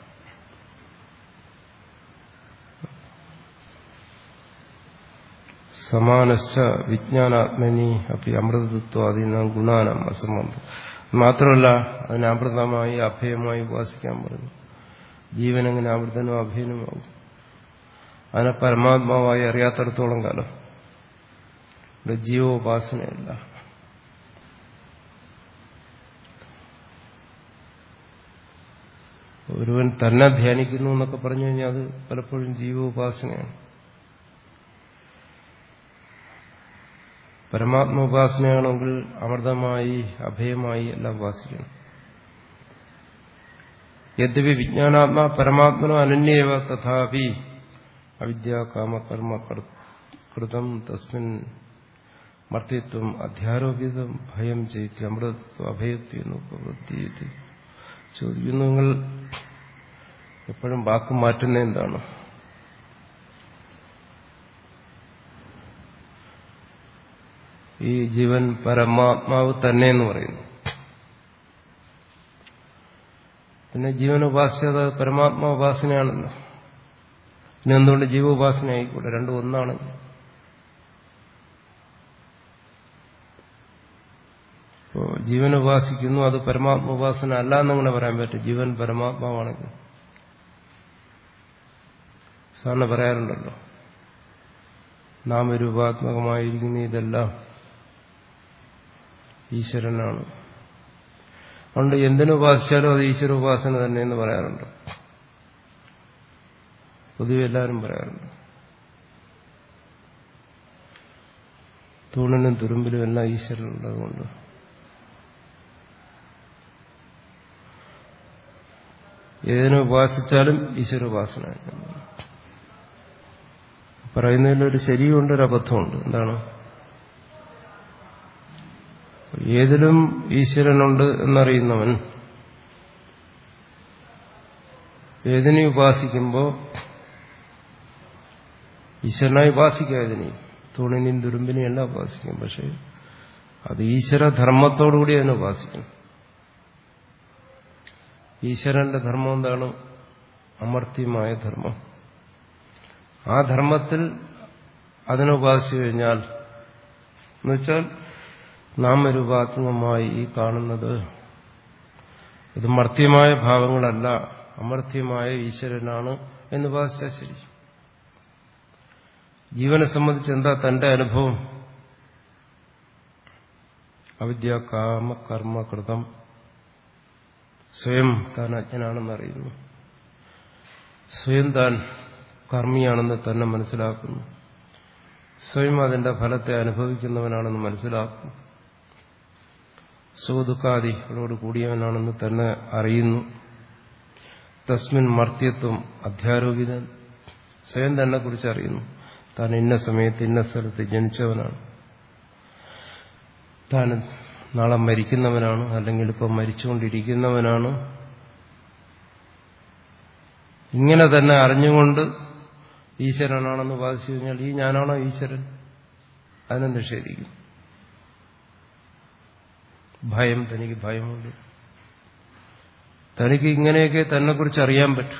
സമാനശ്ച വിജ്ഞാനാത്മനി അപ്പി അമൃതത്വാദീനാം ഗുണാനം അസംബന്ധം മാത്രമല്ല അതിനെ അമൃതമായി അഭയമായി ഉപാസിക്കാൻ പറഞ്ഞു ജീവൻ എങ്ങനെ അമൃതനും അഭയനുമാകും അതിനെ പരമാത്മാവായി അറിയാത്തടത്തോളം കാലം ഇവിടെ ജീവോപാസനയല്ല ഒരുവൻ തന്നെ ധ്യാനിക്കുന്നു എന്നൊക്കെ പറഞ്ഞു കഴിഞ്ഞാൽ അത് പലപ്പോഴും ജീവോപാസനയാണ് പരമാത്മോപാസനയാണെങ്കിൽ അമൃതമായി അഭയമായി എല്ലാം ഉപാസിക്കണം യദ്യപി വിജ്ഞാനാത്മാ പരമാത്മനോ അനന്യവ തഥാപി അവിദ്യ കാമകർമ്മ കൃതം തസ്മിൻ മർത്തിത്വം അധ്യാരോപിതം ഭയം ചെയ്ത് അമൃതത്വം അഭയത്വം എന്ന് പ്രവൃത്തി ചോദിക്കുന്നു നിങ്ങൾ എപ്പോഴും വാക്ക് മാറ്റുന്ന എന്താണ് ഈ ജീവൻ പരമാത്മാവ് തന്നെ എന്ന് പറയുന്നു പിന്നെ ജീവൻ ഉപാസിച്ചത് പരമാത്മാ ഉപാസനയാണല്ലോ പിന്നെ എന്തുകൊണ്ട് ജീവോപാസന ആയിക്കൂടെ രണ്ടും ഒന്നാണെങ്കിൽ ഇപ്പോ ജീവൻ ഉപാസിക്കുന്നു അത് പരമാത്മ ഉപാസന അല്ല എന്നങ്ങനെ പറയാൻ പറ്റും ജീവൻ പരമാത്മാവാണെങ്കിൽ സാറിന് പറയാറുണ്ടല്ലോ നാമരൂപാത്മകമായിരിക്കുന്ന ഇതെല്ലാം ഈശ്വരനാണ് അതുകൊണ്ട് എന്തിനുപാസിച്ചാലും അത് ഈശ്വര ഉപാസന തന്നെ എന്ന് പറയാറുണ്ട് പൊതുവെ എല്ലാവരും പറയാറുണ്ട് തൂണിനും തുരുമ്പിലും എല്ലാം ഈശ്വരനുള്ളതുകൊണ്ട് ഏതിനെ ഉപാസിച്ചാലും ഈശ്വര ഉപാസന പറയുന്നതിലൊരു ശരിയുണ്ട് ഒരു അബദ്ധമുണ്ട് എന്താണ് ഏതിലും ഈശ്വരനുണ്ട് എന്നറിയുന്നവൻ ഏതിനെ ഉപാസിക്കുമ്പോൾ ഈശ്വരനായി ഉപാസിക്കുക ഏതിനെ തൂണിനെയും തുരുമ്പിനെയും എല്ലാം ഉപാസിക്കും പക്ഷെ അത് ഈശ്വരധർമ്മത്തോടുകൂടി അതിനെ ഉപാസിക്കണം ഈശ്വരന്റെ ധർമ്മം എന്താണ് അമർത്യമായ ധർമ്മം ആ ധർമ്മത്തിൽ അതിനെ ഉപാസിച്ചു കഴിഞ്ഞാൽ എന്നുവെച്ചാൽ നാമരൂപാത്മകമായി ഈ കാണുന്നത് ഇത് മർത്യമായ ഭാവങ്ങളല്ല അമർത്യമായ ഈശ്വരനാണ് എന്ന് ഉപാസിച്ചാൽ ശരി ജീവനെ സംബന്ധിച്ച് എന്താ തന്റെ അനുഭവം അവിദ്യ കാമ കർമ്മ കൃതം സ്വയം താൻ അജ്ഞനാണെന്നറിയുന്നു സ്വയം താൻ കർമ്മിയാണെന്ന് തന്നെ മനസ്സിലാക്കുന്നു സ്വയം അതിന്റെ ഫലത്തെ അനുഭവിക്കുന്നവനാണെന്ന് മനസ്സിലാക്കുന്നു സുഖദുഃഖാദികളോട് കൂടിയവനാണെന്ന് തന്നെ അറിയുന്നു തസ്മിൻ മർത്യത്വം അധ്യാരോപിതൻ സ്വയം തന്നെ കുറിച്ച് അറിയുന്നു താൻ ഇന്ന സമയത്ത് ഇന്ന സ്ഥലത്ത് ജനിച്ചവനാണ് താൻ നാളെ മരിക്കുന്നവനാണ് അല്ലെങ്കിൽ ഇപ്പം മരിച്ചുകൊണ്ടിരിക്കുന്നവനാണ് ഇങ്ങനെ തന്നെ അറിഞ്ഞുകൊണ്ട് ഈശ്വരനാണെന്ന് വാദിച്ചു കഴിഞ്ഞാൽ ഈ ഞാനാണോ ഈശ്വരൻ അതിനെ നിഷേധിക്കും ഭയം തനിക്ക് ഭയമുണ്ട് തനിക്ക് ഇങ്ങനെയൊക്കെ തന്നെക്കുറിച്ച് അറിയാൻ പറ്റും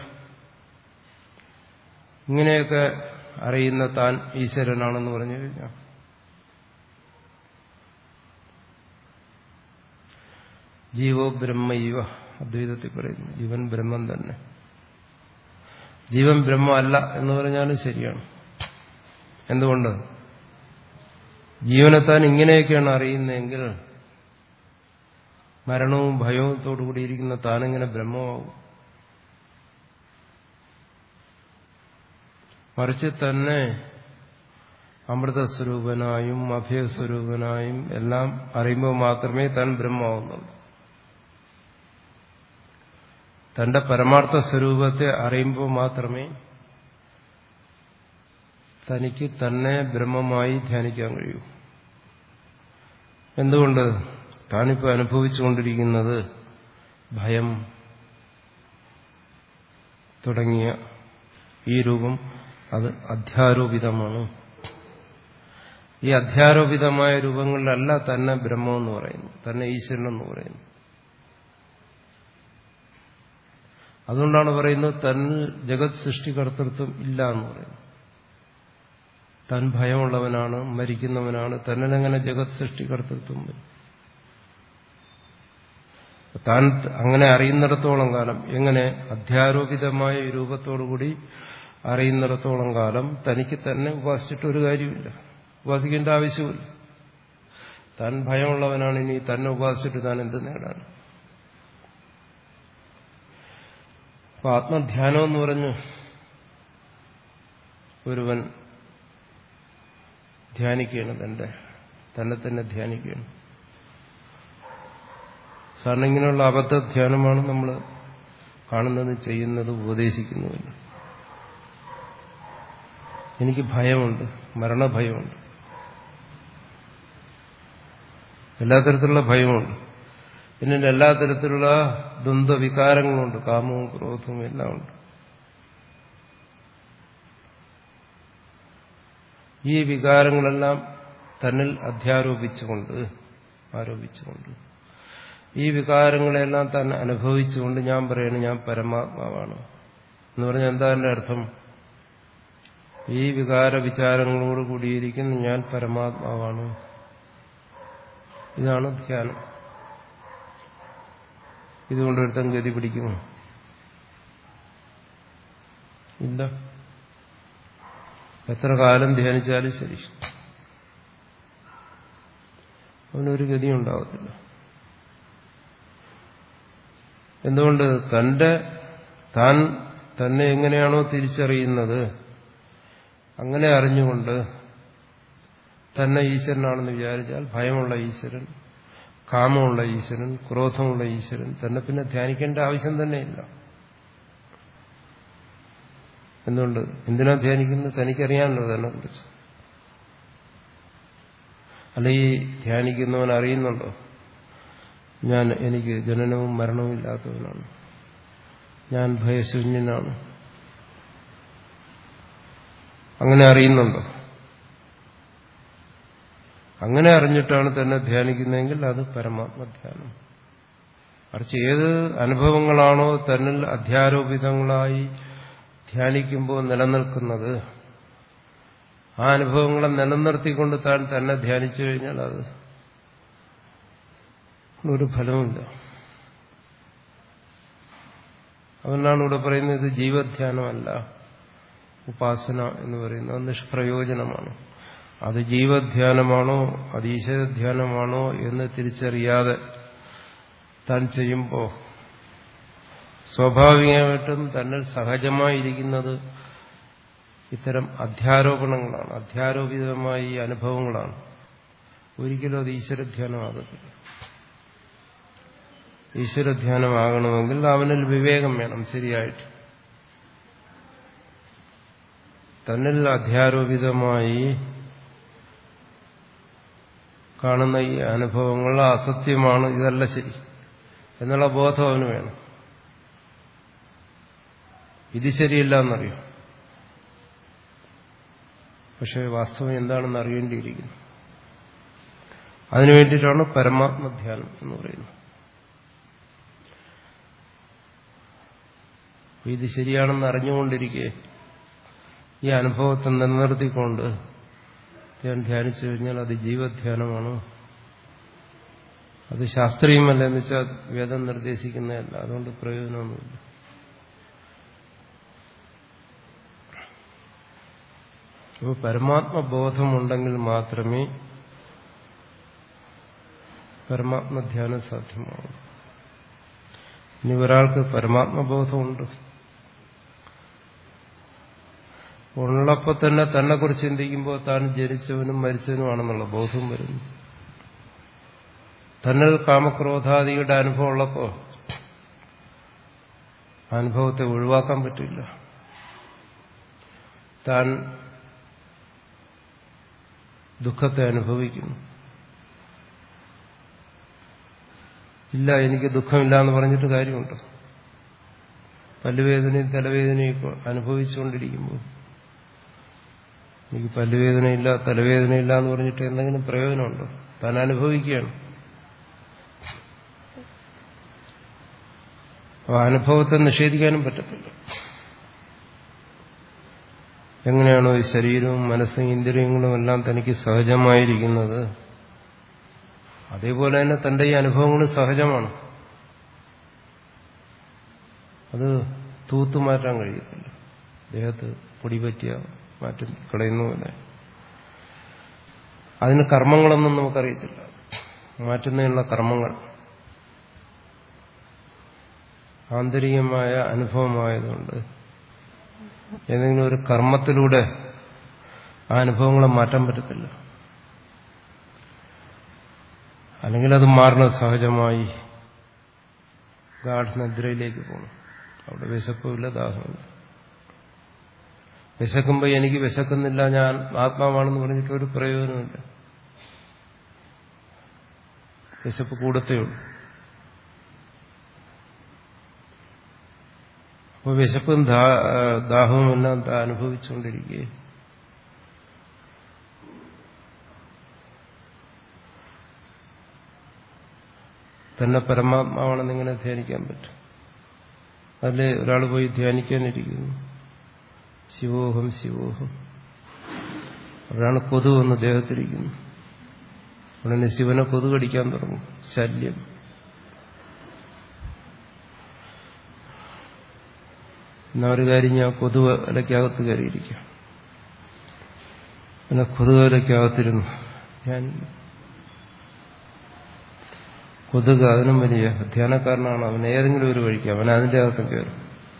ഇങ്ങനെയൊക്കെ അറിയുന്ന താൻ ഈശ്വരനാണെന്ന് പറഞ്ഞു കഴിഞ്ഞാൽ ജീവോ ബ്രഹ്മൈവ അദ്വൈതത്തിൽ പറയുന്നു ജീവൻ ബ്രഹ്മം തന്നെ ജീവൻ ബ്രഹ്മമല്ല എന്ന് പറഞ്ഞാലും ശരിയാണ് എന്തുകൊണ്ട് ജീവനെത്താൻ ഇങ്ങനെയൊക്കെയാണ് അറിയുന്നതെങ്കിൽ മരണവും ഭയവും കൂടിയിരിക്കുന്ന താനെങ്ങനെ ബ്രഹ്മമാവും മറിച്ച് തന്നെ അമൃതസ്വരൂപനായും അഭയസ്വരൂപനായും എല്ലാം അറിയുമ്പോൾ മാത്രമേ താൻ ബ്രഹ്മാവുന്നുള്ളൂ തന്റെ പരമാർത്ഥ സ്വരൂപത്തെ അറിയുമ്പോൾ മാത്രമേ തനിക്ക് തന്നെ ബ്രഹ്മമായി ധ്യാനിക്കാൻ കഴിയൂ എന്തുകൊണ്ട് താനിപ്പോൾ അനുഭവിച്ചുകൊണ്ടിരിക്കുന്നത് ഭയം തുടങ്ങിയ ഈ രൂപം അത് അധ്യാരോപിതമാണ് ഈ അധ്യാരോപിതമായ രൂപങ്ങളിലല്ല തന്നെ ബ്രഹ്മമെന്ന് പറയുന്നു തന്നെ ഈശ്വരൻ എന്ന് പറയുന്നു അതുകൊണ്ടാണ് പറയുന്നത് തന്നിൽ ജഗത് സൃഷ്ടികർത്തൃത്വം ഇല്ല എന്ന് പറയുന്നു താൻ ഭയമുള്ളവനാണ് മരിക്കുന്നവനാണ് തന്നിലെങ്ങനെ ജഗത് സൃഷ്ടികർത്തൃത്വം വരും താൻ അങ്ങനെ അറിയുന്നിടത്തോളം കാലം എങ്ങനെ അധ്യാരോപിതമായ രൂപത്തോടുകൂടി അറിയുന്നിടത്തോളം കാലം തനിക്ക് തന്നെ ഉപാസിച്ചിട്ട് ഒരു കാര്യമില്ല ഉപാസിക്കേണ്ട ആവശ്യമില്ല താൻ ഭയമുള്ളവനാണ് ഇനി തന്നെ ഉപാസിച്ചിട്ട് താൻ എന്ത് നേടാൻ അപ്പൊ ആത്മധ്യാനം എന്ന് പറഞ്ഞു ഒരുവൻ ധ്യാനിക്കുകയാണ് തന്റെ തന്നെ തന്നെ ധ്യാനിക്കുകയാണ് സാറിന് ഇങ്ങനെയുള്ള അബദ്ധ ധ്യാനമാണ് നമ്മൾ കാണുന്നത് ചെയ്യുന്നത് ഉപദേശിക്കുന്നതിന് എനിക്ക് ഭയമുണ്ട് മരണഭയമുണ്ട് എല്ലാ തരത്തിലുള്ള ഭയമുണ്ട് പിന്നെ എല്ലാ തരത്തിലുള്ള ദ്വന്ദ്വ വികാരങ്ങളുണ്ട് കാമവും ക്രോധവും എല്ലാം ഉണ്ട് ഈ വികാരങ്ങളെല്ലാം തന്നിൽ അധ്യാരോപിച്ചുകൊണ്ട് ആരോപിച്ചുകൊണ്ട് ഈ വികാരങ്ങളെല്ലാം താൻ അനുഭവിച്ചുകൊണ്ട് ഞാൻ പറയുന്നു ഞാൻ പരമാത്മാവാണ് എന്ന് പറഞ്ഞാൽ എന്താ എന്റെ അർത്ഥം ഈ വികാര വിചാരങ്ങളോട് കൂടിയിരിക്കുന്ന ഞാൻ പരമാത്മാവാണ് ഇതാണ് ധ്യാനം ഇതുകൊണ്ട് ഒരുത്തൻ ഗതി പിടിക്കുമോ ഇല്ല എത്ര കാലം ധ്യാനിച്ചാലും ശരി അവനൊരു ഗതി ഉണ്ടാകത്തില്ല എന്തുകൊണ്ട് തന്റെ താൻ തന്നെ എങ്ങനെയാണോ തിരിച്ചറിയുന്നത് അങ്ങനെ അറിഞ്ഞുകൊണ്ട് തന്നെ ഈശ്വരനാണെന്ന് വിചാരിച്ചാൽ ഭയമുള്ള ഈശ്വരൻ കാമമുള്ള ഈശ്വരൻ ക്രോധമുള്ള ഈശ്വരൻ തന്നെ പിന്നെ ധ്യാനിക്കേണ്ട ആവശ്യം തന്നെയില്ല എന്തുകൊണ്ട് എന്തിനാ ധ്യാനിക്കുന്നത് തനിക്കറിയാമല്ലോ തന്നെ കുറിച്ച് അല്ല ഈ ധ്യാനിക്കുന്നവൻ അറിയുന്നുണ്ടോ ഞാൻ എനിക്ക് ജനനവും മരണവും ഇല്ലാത്തവനാണ് ഞാൻ ഭയശൂന്യനാണ് അങ്ങനെ അറിയുന്നുണ്ടോ അങ്ങനെ അറിഞ്ഞിട്ടാണ് തന്നെ ധ്യാനിക്കുന്നതെങ്കിൽ അത് പരമാത്മധ്യാനം മറിച്ച് ഏത് അനുഭവങ്ങളാണോ തന്നിൽ അധ്യാരോപിതങ്ങളായി ധ്യാനിക്കുമ്പോൾ നിലനിൽക്കുന്നത് ആ അനുഭവങ്ങളെ നിലനിർത്തിക്കൊണ്ട് താൻ തന്നെ ധ്യാനിച്ചു കഴിഞ്ഞാൽ അത് ഒരു ഫലവുമില്ല അതുകൊണ്ടാണ് ഇവിടെ പറയുന്നത് ഇത് ജീവധ്യാനമല്ല ഉപാസന എന്ന് പറയുന്നത് നിഷ്പ്രയോജനമാണ് അത് ജീവധ്യാനമാണോ അത് ഈശ്വരധ്യാനമാണോ എന്ന് തിരിച്ചറിയാതെ താൻ ചെയ്യുമ്പോൾ സ്വാഭാവികമായിട്ടും തന്നിൽ സഹജമായിരിക്കുന്നത് ഇത്തരം അധ്യാരോപണങ്ങളാണ് അധ്യാരോപിതമായ ഈ അനുഭവങ്ങളാണ് ഒരിക്കലും അത് ഈശ്വരധ്യാനമാകത്തില്ല ഈശ്വരധ്യാനമാകണമെങ്കിൽ അവനിൽ വിവേകം വേണം ശരിയായിട്ട് തന്നിൽ അധ്യാരോപിതമായി കാണുന്ന ഈ അനുഭവങ്ങൾ അസത്യമാണ് ഇതല്ല ശരി എന്നുള്ള ബോധം അവന് വേണം ഇത് ശരിയല്ല എന്നറിയാം പക്ഷെ വാസ്തവം എന്താണെന്ന് അറിയേണ്ടിയിരിക്കുന്നു അതിനു വേണ്ടിയിട്ടാണ് പരമാത്മധ്യാനം എന്ന് പറയുന്നത് ഇത് ശരിയാണെന്ന് അറിഞ്ഞുകൊണ്ടിരിക്കെ ഈ അനുഭവത്തെ നിലനിർത്തിക്കൊണ്ട് ഞാൻ ധ്യാനിച്ചു കഴിഞ്ഞാൽ അത് ജീവധ്യാനമാണ് അത് ശാസ്ത്രീയമല്ല എന്ന് വെച്ചാൽ വേദം നിർദ്ദേശിക്കുന്നതല്ല അതുകൊണ്ട് പ്രയോജനമൊന്നുമില്ല അപ്പോൾ പരമാത്മബോധമുണ്ടെങ്കിൽ മാത്രമേ പരമാത്മധ്യാനം സാധ്യമാവൂ ഇനി ഒരാൾക്ക് പരമാത്മബോധമുണ്ട് ഉള്ളപ്പോൾ തന്നെ തന്നെ കുറിച്ച് ചിന്തിക്കുമ്പോൾ താൻ ജനിച്ചവനും മരിച്ചവനുമാണെന്നുള്ള ബോധം വരുന്നു തന്നിൽ കാമക്രോധാദിയുടെ അനുഭവം ഉള്ളപ്പോൾ അനുഭവത്തെ ഒഴിവാക്കാൻ പറ്റില്ല താൻ ദുഃഖത്തെ അനുഭവിക്കുന്നു ഇല്ല എനിക്ക് ദുഃഖമില്ല എന്ന് പറഞ്ഞിട്ട് കാര്യമുണ്ട് പല്ലുവേദനയും തലവേദനയും അനുഭവിച്ചുകൊണ്ടിരിക്കുമ്പോൾ എനിക്ക് പല്ലുവേദനയില്ല തലവേദനയില്ല എന്ന് പറഞ്ഞിട്ട് എന്തെങ്കിലും പ്രയോജനമുണ്ടോ താൻ അനുഭവിക്കുകയാണ് അപ്പോൾ അനുഭവത്തെ നിഷേധിക്കാനും പറ്റത്തില്ല എങ്ങനെയാണോ ഈ ശരീരവും മനസ്സും ഇന്ദ്രിയങ്ങളും എല്ലാം തനിക്ക് സഹജമായിരിക്കുന്നത് അതേപോലെ തന്നെ തന്റെ ഈ അനുഭവങ്ങളും സഹജമാണ് അത് തൂത്തു മാറ്റാൻ കഴിയത്തില്ല ദേഹത്ത് പൊടി പറ്റിയ മാറ്റി കളയുന്നുപോലെ അതിന് കർമ്മങ്ങളൊന്നും നമുക്കറിയത്തില്ല മാറ്റുന്നതിനുള്ള കർമ്മങ്ങൾ ആന്തരികമായ അനുഭവമായതുകൊണ്ട് ഏതെങ്കിലും ഒരു കർമ്മത്തിലൂടെ ആ അനുഭവങ്ങളെ മാറ്റാൻ പറ്റത്തില്ല അല്ലെങ്കിൽ അത് മാറണം സഹജമായി ഗാഠനിദ്രയിലേക്ക് പോകണം അവിടെ വിശപ്പുമില്ല ദാഹമില്ല വിശക്കുമ്പോൾ എനിക്ക് വിശക്കുന്നില്ല ഞാൻ ആത്മാവാണെന്ന് പറഞ്ഞിട്ട് ഒരു പ്രയോജനമില്ല വിശപ്പ് കൂടത്തേ ഉള്ളൂ അപ്പോൾ വിശപ്പും ദാഹവും എല്ലാം അനുഭവിച്ചുകൊണ്ടിരിക്കുക തന്നെ പരമാത്മാവാണെന്ന് ഇങ്ങനെ ധ്യാനിക്കാൻ പറ്റും അതിൽ ഒരാൾ പോയി ധ്യാനിക്കാനിരിക്കുന്നു ശിവോഹം ശിവോഹം അവിടെയാണ് കൊതു വന്ന് ദേഹത്തിരിക്കുന്നു ഉടനെ ശിവനെ കൊതു കടിക്കാൻ തുടങ്ങും ശല്യം എന്നാ ഒരു കാര്യം ഞാൻ കൊതുവലയ്ക്കകത്ത് കയറിയിരിക്കാം പിന്നെ കൊതുവലയ്ക്കകത്തിരുന്നു ഞാൻ കൊതുക് അതിനും വലിയ ധ്യാനക്കാരനാണ് അവൻ ഏതെങ്കിലും ഒരു വഴിക്ക് അവൻ അതിൻ്റെ അകത്തും കയറും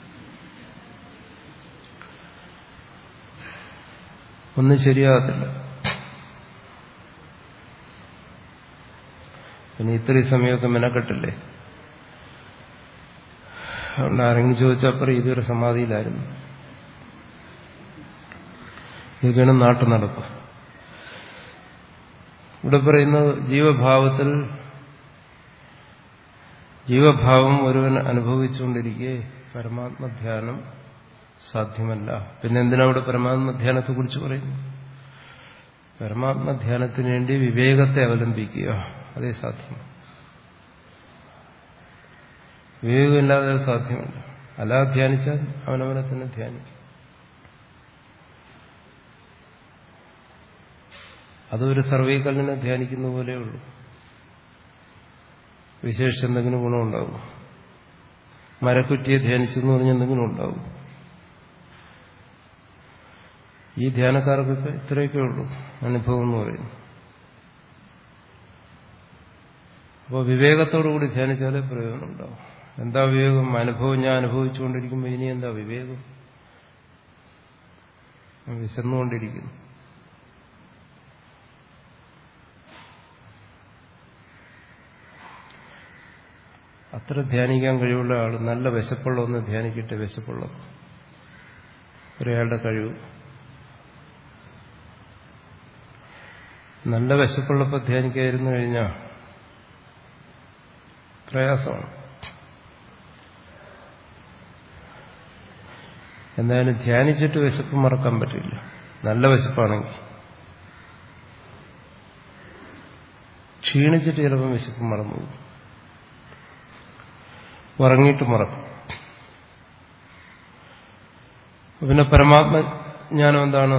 ഒന്നും ശരിയാകത്തില്ല പിന്നെ ഇത്രയും സമയമൊക്കെ മെനക്കെട്ടില്ലേ അതുകൊണ്ട് ആരെങ്കിലും ചോദിച്ചപ്പുറം ഇതൊരു സമാധിയിലായിരുന്നു ഇതൊക്കെയാണ് നാട്ടു നടപ്പ് ഇവിടെ പറയുന്നത് ജീവഭാവത്തിൽ ജീവഭാവം ഒരുവൻ അനുഭവിച്ചുകൊണ്ടിരിക്കെ പരമാത്മധ്യാനം സാധ്യമല്ല പിന്നെ എന്തിനാ ഇവിടെ പരമാത്മധ്യാനത്തെ കുറിച്ച് പറയുന്നു പരമാത്മധ്യാനത്തിന് വേണ്ടി വിവേകത്തെ അവലംബിക്കുക അതേ സാധ്യം വിവേകമില്ലാതെ സാധ്യമല്ല അല്ലാതെ ധ്യാനിച്ചാൽ അവനവനെ തന്നെ ധ്യാനിക്കും അതൊരു സർവീകലിനെ ധ്യാനിക്കുന്ന പോലെയുള്ളൂ വിശേഷിച്ച് എന്തെങ്കിലും ഗുണമുണ്ടാവും മരക്കുറ്റിയെ ധ്യാനിച്ചെന്ന് പറഞ്ഞ് എന്തെങ്കിലും ഉണ്ടാവും ഈ ധ്യാനക്കാർക്കൊക്കെ ഇത്രയൊക്കെ ഉള്ളൂ അനുഭവം എന്ന് പറയുന്നു അപ്പോൾ വിവേകത്തോടുകൂടി ധ്യാനിച്ചാലേ പ്രയോജനം ഉണ്ടാവും എന്താ വിവേകം അനുഭവം ഞാൻ അനുഭവിച്ചുകൊണ്ടിരിക്കുമ്പോൾ ഇനി എന്താ വിവേകം വിശന്നുകൊണ്ടിരിക്കുന്നു അത്ര ധ്യാനിക്കാൻ കഴിവുള്ള ആൾ നല്ല വിശപ്പുള്ള ഒന്ന് ധ്യാനിക്കട്ടെ വിശപ്പുള്ളത് ഒരാളുടെ കഴിവ് നല്ല വിശപ്പുള്ളപ്പോൾ ധ്യാനിക്കാതിരുന്നു കഴിഞ്ഞാൽ പ്രയാസമാണ് എന്തായാലും ധ്യാനിച്ചിട്ട് വിശപ്പ് മറക്കാൻ പറ്റില്ല നല്ല വിശപ്പാണെങ്കിൽ ക്ഷീണിച്ചിട്ട് ചിലപ്പോൾ വിശപ്പ് മറന്നു പോകും ഉറങ്ങിയിട്ട് മറക്കും പിന്നെ പരമാത്മജ്ഞാനം എന്താണ്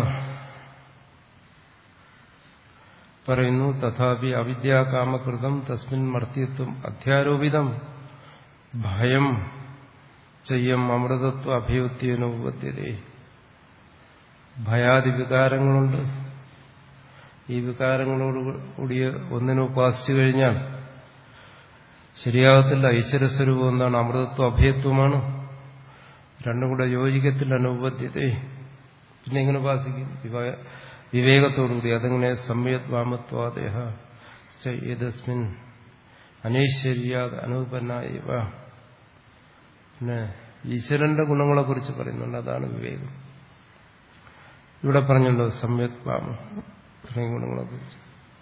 പറയുന്നു തഥാപി അവിദ്യാകാമകൃതം തസ്മിൻ മർത്തിത്വം അധ്യാരോപിതം ഭയം ചെയ്യം അമൃതത്വ അഭ്യുത്യോപത്യതേ ഭയാദി വികാരങ്ങളുണ്ട് ഈ വികാരങ്ങളോട് കൂടിയ ഒന്നിനെ ഉപാസിച്ചു കഴിഞ്ഞാൽ ശരിയാകത്തില്ല ഈശ്വരസ്വരൂപം എന്താണ് അമൃതത്വം അഭയത്വമാണ് രണ്ടും കൂടെ യോജിക്കത്തിൽ അനുപദ്ധ്യത പിന്നെ എങ്ങനെ ഉപാസിക്കും വിവേകത്തോടുകൂടി അതെങ്ങനെ സംയത് വാമത്വാദേഹ ഏതസ്മിൻ അനൈശ്വര്യാത് അനുപന്നായവ പിന്നെ ഈശ്വരന്റെ ഗുണങ്ങളെക്കുറിച്ച് പറയുന്നുണ്ട് അതാണ് വിവേകം ഇവിടെ പറഞ്ഞല്ലോ സംയത് വാമം ഇത്രയും ഗുണങ്ങളെക്കുറിച്ച്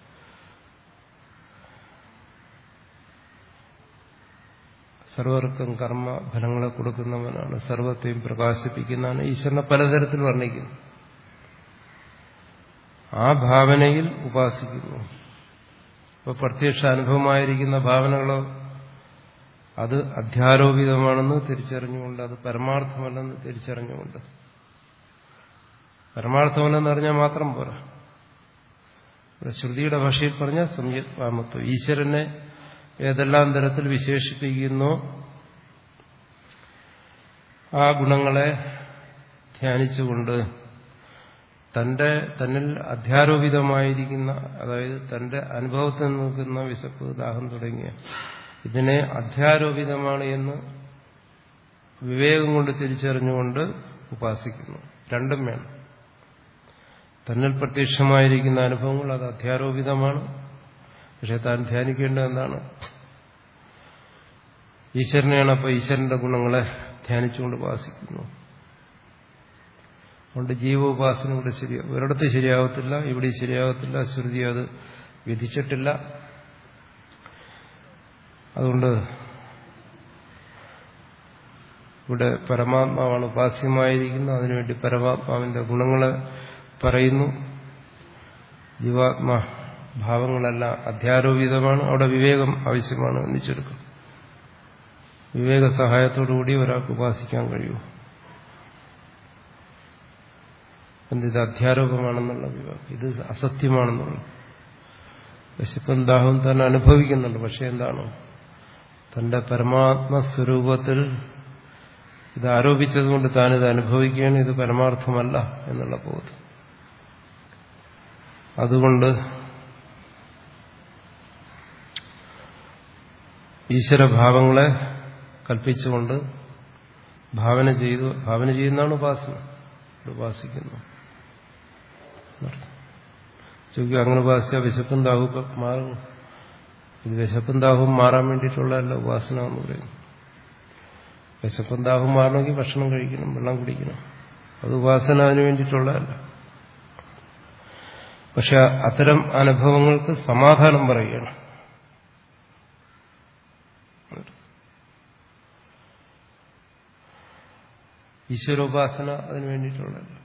സർവർക്കും കർമ്മ ഫലങ്ങളെ കൊടുക്കുന്നവനാണ് സർവത്തെയും പ്രകാശിപ്പിക്കുന്നതാണ് ഈശ്വരനെ പലതരത്തിൽ വർണ്ണിക്കുന്നു ആ ഭാവനയിൽ ഉപാസിക്കുന്നു ഇപ്പൊ പ്രത്യക്ഷ അനുഭവമായിരിക്കുന്ന ഭാവനകളോ അത് അധ്യാരോപിതമാണെന്ന് തിരിച്ചറിഞ്ഞുകൊണ്ട് അത് പരമാർത്ഥമല്ലെന്ന് തിരിച്ചറിഞ്ഞുകൊണ്ട് പരമാർത്ഥമല്ലെന്ന് അറിഞ്ഞാൽ മാത്രം പോരാ ഇവിടെ ശ്രുതിയുടെ ഭാഷയിൽ പറഞ്ഞാൽ സംയത് വാമത്വം ഈശ്വരനെ ഏതെല്ലാം തരത്തിൽ വിശേഷിപ്പിക്കുന്നോ ആ ഗുണങ്ങളെ ധ്യാനിച്ചുകൊണ്ട് തന്റെ തന്നിൽ അധ്യാരോപിതമായിരിക്കുന്ന അതായത് തന്റെ അനുഭവത്തിൽ നിൽക്കുന്ന വിശപ്പ് ദാഹം തുടങ്ങിയ ഇതിനെ അധ്യാരോപിതമാണ് എന്ന് വിവേകം കൊണ്ട് തിരിച്ചറിഞ്ഞുകൊണ്ട് ഉപാസിക്കുന്നു രണ്ടും വേണം തന്നിൽ പ്രത്യക്ഷമായിരിക്കുന്ന അനുഭവങ്ങൾ അത് അധ്യാരോപിതമാണ് പക്ഷെ താൻ ധ്യാനിക്കേണ്ടത് എന്താണ് ഈശ്വരനെയാണ് അപ്പോൾ ഈശ്വരന്റെ ഗുണങ്ങളെ ധ്യാനിച്ചുകൊണ്ട് ഉപാസിക്കുന്നു അതുകൊണ്ട് ജീവോപാസന ഇവിടെ ശരിയാവും ഒരിടത്ത് ശരിയാവത്തില്ല ഇവിടെ ശരിയാവത്തില്ല ശ്രുതി അത് വിധിച്ചിട്ടില്ല അതുകൊണ്ട് ഇവിടെ പരമാത്മാവാണ് ഉപാസ്യമായിരിക്കുന്നത് അതിനുവേണ്ടി പരമാത്മാവിന്റെ ഗുണങ്ങളെ പറയുന്നു ജീവാത്മാ ഭാവങ്ങളെല്ലാം അധ്യാരോപിതമാണ് അവിടെ വിവേകം ആവശ്യമാണ് എന്ന് ചുരുക്കം വിവേക സഹായത്തോടുകൂടി ഒരാൾക്ക് ഉപാസിക്കാൻ കഴിയൂ എന്തിത് അധ്യാരോപമാണെന്നുള്ള വിവേകം ഇത് അസത്യമാണെന്നുള്ള വിശപ്പും ദാഹവും തന്നെ അനുഭവിക്കുന്നുണ്ട് പക്ഷെ എന്താണ് തന്റെ പരമാത്മസ്വരൂപത്തിൽ ഇത് ആരോപിച്ചതുകൊണ്ട് താനിത് അനുഭവിക്കുകയാണ് ഇത് പരമാർത്ഥമല്ല എന്നുള്ള ബോധം അതുകൊണ്ട് ഈശ്വരഭാവങ്ങളെ കൽപ്പിച്ചുകൊണ്ട് ഭാവന ചെയ്തു ഭാവന ചെയ്യുന്നതാണ് ഉപാസന ഉപാസിക്കുന്നു ചോദിക്കും അങ്ങനെ ഉപാസിച്ച വിശപ്പും ദാഹവും മാറും ഇത് വിശപ്പും ദാഹവും മാറാൻ വേണ്ടിയിട്ടുള്ളതല്ല ഉപാസന എന്ന് പറയുന്നു വിശപ്പും ദാഹവും മാറണമെങ്കിൽ ഭക്ഷണം കഴിക്കണം വെള്ളം കുടിക്കണം അത് ഉപാസന അതിനു വേണ്ടിയിട്ടുള്ളതല്ല പക്ഷെ അത്തരം അനുഭവങ്ങൾക്ക് സമാധാനം പറയുകയാണ് ഈശ്വരോപാസന അതിനു വേണ്ടിയിട്ടുള്ളതല്ല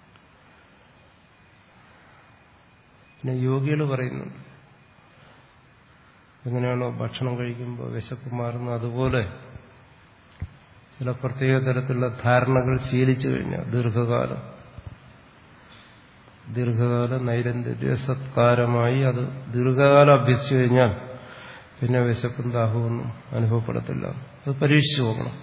പിന്നെ യോഗികൾ പറയുന്നുണ്ട് എങ്ങനെയാണോ ഭക്ഷണം കഴിക്കുമ്പോൾ വിശപ്പ് മാറുന്നത് അതുപോലെ ചില പ്രത്യേക തരത്തിലുള്ള ധാരണകൾ ശീലിച്ചു കഴിഞ്ഞാൽ ദീർഘകാലം ദീർഘകാല നൈരന്തര്യ സത്കാരമായി അത് ദീർഘകാലം അഭ്യസിച്ചു കഴിഞ്ഞാൽ പിന്നെ വിശപ്പും ദാഹമൊന്നും അനുഭവപ്പെടത്തില്ല അത് പരീക്ഷിച്ചു നോക്കണം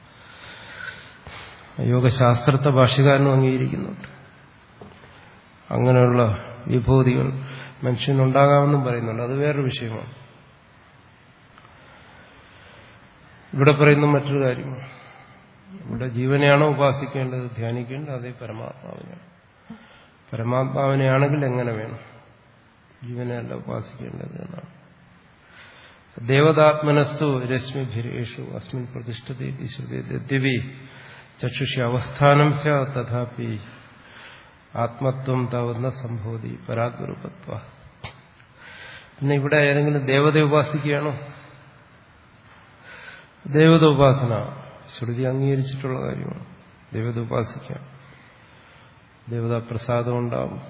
യോഗശാസ്ത്രത്തെ ഭാഷകാരനും അംഗീകരിക്കുന്നുണ്ട് അങ്ങനെയുള്ള വിഭൂതികൾ മനുഷ്യനുണ്ടാകാമെന്നും പറയുന്നുണ്ട് അത് വേറൊരു വിഷയമാണ് ഇവിടെ പറയുന്ന മറ്റൊരു കാര്യമാണ് ഇവിടെ ജീവനെയാണോ ഉപാസിക്കേണ്ടത് ധ്യാനിക്കേണ്ടത് അതേ പരമാത്മാവിനാണ് പരമാത്മാവിനെയാണെങ്കിൽ എങ്ങനെ വേണം ജീവനെയല്ല ഉപാസിക്കേണ്ടത് എന്നാണ് ദേവതാത്മനസ്തു രശ്മിഭിരേഷു അസ്മിൻ പ്രതിഷ്ഠതി യദ്യപി ചക്ഷുഷി അവസ്ഥാനം സ്യാ തഥാപി ആത്മത്വം താവുന്ന സംഭവതി പരാഗ്രൂപത്വ പിന്നെ ഇവിടെ ഏതെങ്കിലും ദേവത ഉപാസിക്കുകയാണോ ദേവത ഉപാസന ശ്രുതി അംഗീകരിച്ചിട്ടുള്ള കാര്യമാണ് ദേവത ഉപാസിക്കാം ദേവതാപ്രസാദം ഉണ്ടാവും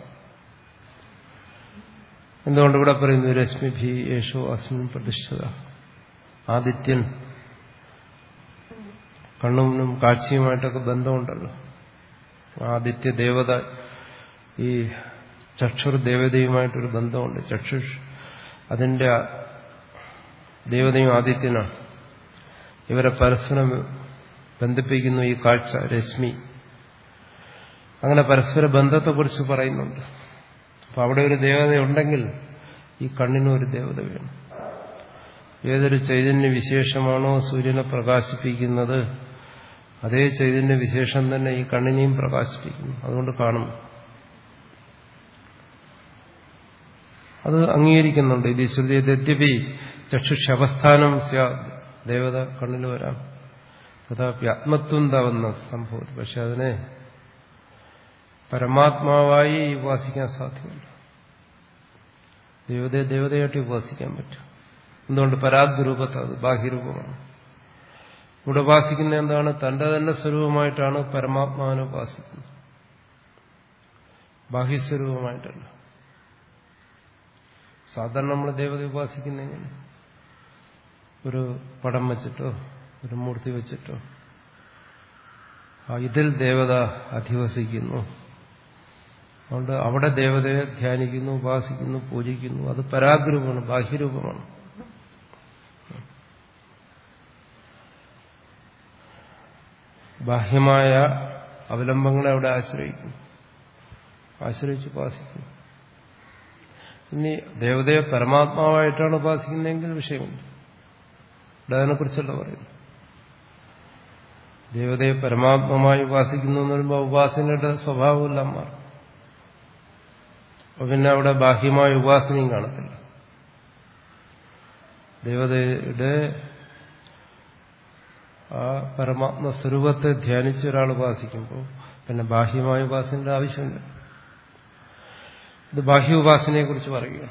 എന്തുകൊണ്ട് ഇവിടെ പറയുന്നു രശ്മിഭി യേശോ അസ്മിൻ പ്രതിഷ്ഠിത ആദിത്യൻ കണ്ണും കാഴ്ചയുമായിട്ടൊക്കെ ബന്ധമുണ്ടല്ലോ ആദിത്യ ദേവത ഈ ചക്ഷുർ ദേവതയുമായിട്ടൊരു ബന്ധമുണ്ട് ചക്ഷുഷ് അതിന്റെ ദേവതയും ആദിത്യനാണ് ഇവരെ പരസ്പരം ബന്ധിപ്പിക്കുന്നു ഈ കാഴ്ച രശ്മി അങ്ങനെ പരസ്പര ബന്ധത്തെക്കുറിച്ച് പറയുന്നുണ്ട് അപ്പൊ അവിടെ ഒരു ദേവത ഉണ്ടെങ്കിൽ ഈ കണ്ണിനും ഒരു ദേവത വേണം ഏതൊരു ചൈതന്യ വിശേഷമാണോ സൂര്യനെ പ്രകാശിപ്പിക്കുന്നത് അതേ ചൈതന്യ വിശേഷം തന്നെ ഈ കണ്ണിനെയും പ്രകാശിപ്പിക്കുന്നു അതുകൊണ്ട് കാണുന്നു അത് അംഗീകരിക്കുന്നുണ്ട് ഇത് ശ്രുതി യദ്യപി ചക്ഷുഷവസ്ഥാനം സ്യാ ദേവത കണ്ണിൽ വരാം തഥാപി ആത്മത്വം താവുന്ന സംഭവം പക്ഷെ അതിനെ പരമാത്മാവായി ഉപാസിക്കാൻ സാധ്യമല്ല ദേവതയെ ദേവതയായിട്ട് ഉപാസിക്കാൻ പറ്റും എന്തുകൊണ്ട് പരാഗ്രൂപത്തെ അത് ബാഹ്യരൂപമാണ് ഇവിടെ ഉപാസിക്കുന്ന എന്താണ് തന്റെ തന്നെ സ്വരൂപമായിട്ടാണ് പരമാത്മാവിനെ ഉപാസിക്കുന്നത് ബാഹ്യസ്വരൂപമായിട്ടല്ല സാധാരണ നമ്മൾ ദേവത ഉപാസിക്കുന്ന എങ്ങനെ ഒരു പടം വെച്ചിട്ടോ ഒരു മൂർത്തി വെച്ചിട്ടോ ഇതിൽ ദേവത അധിവസിക്കുന്നു അതുകൊണ്ട് അവിടെ ദേവതയെ ധ്യാനിക്കുന്നു ഉപാസിക്കുന്നു പൂജിക്കുന്നു അത് പരാഗ്രൂപമാണ് ബാഹ്യരൂപമാണ് ബാഹ്യമായ അവലംബങ്ങളെ അവിടെ ആശ്രയിക്കുന്നു ആശ്രയിച്ച് ഉപാസിക്കുന്നു ഇനി ദേവതയെ പരമാത്മാവായിട്ടാണ് ഉപാസിക്കുന്നതെങ്കിൽ വിഷയമില്ല ഇവിടെ അതിനെക്കുറിച്ചല്ല പറയുന്നു ദേവതയെ പരമാത്മമായി ഉപാസിക്കുന്നു എന്ന് പറയുമ്പോൾ ഉപാസനയുടെ സ്വഭാവമെല്ലാം മാറും അപ്പൊ പിന്നെ അവിടെ ബാഹ്യമായ ഉപാസനയും കാണത്തില്ല ദേവതയുടെ ആ പരമാത്മ സ്വരൂപത്തെ ധ്യാനിച്ച് ഒരാൾ ഉപാസിക്കുമ്പോൾ പിന്നെ ബാഹ്യമായ ഉപാസനയുടെ ആവശ്യമില്ല ഇത് ബാഹ്യ ഉപാസനയെ കുറിച്ച് പറയുകയാണ്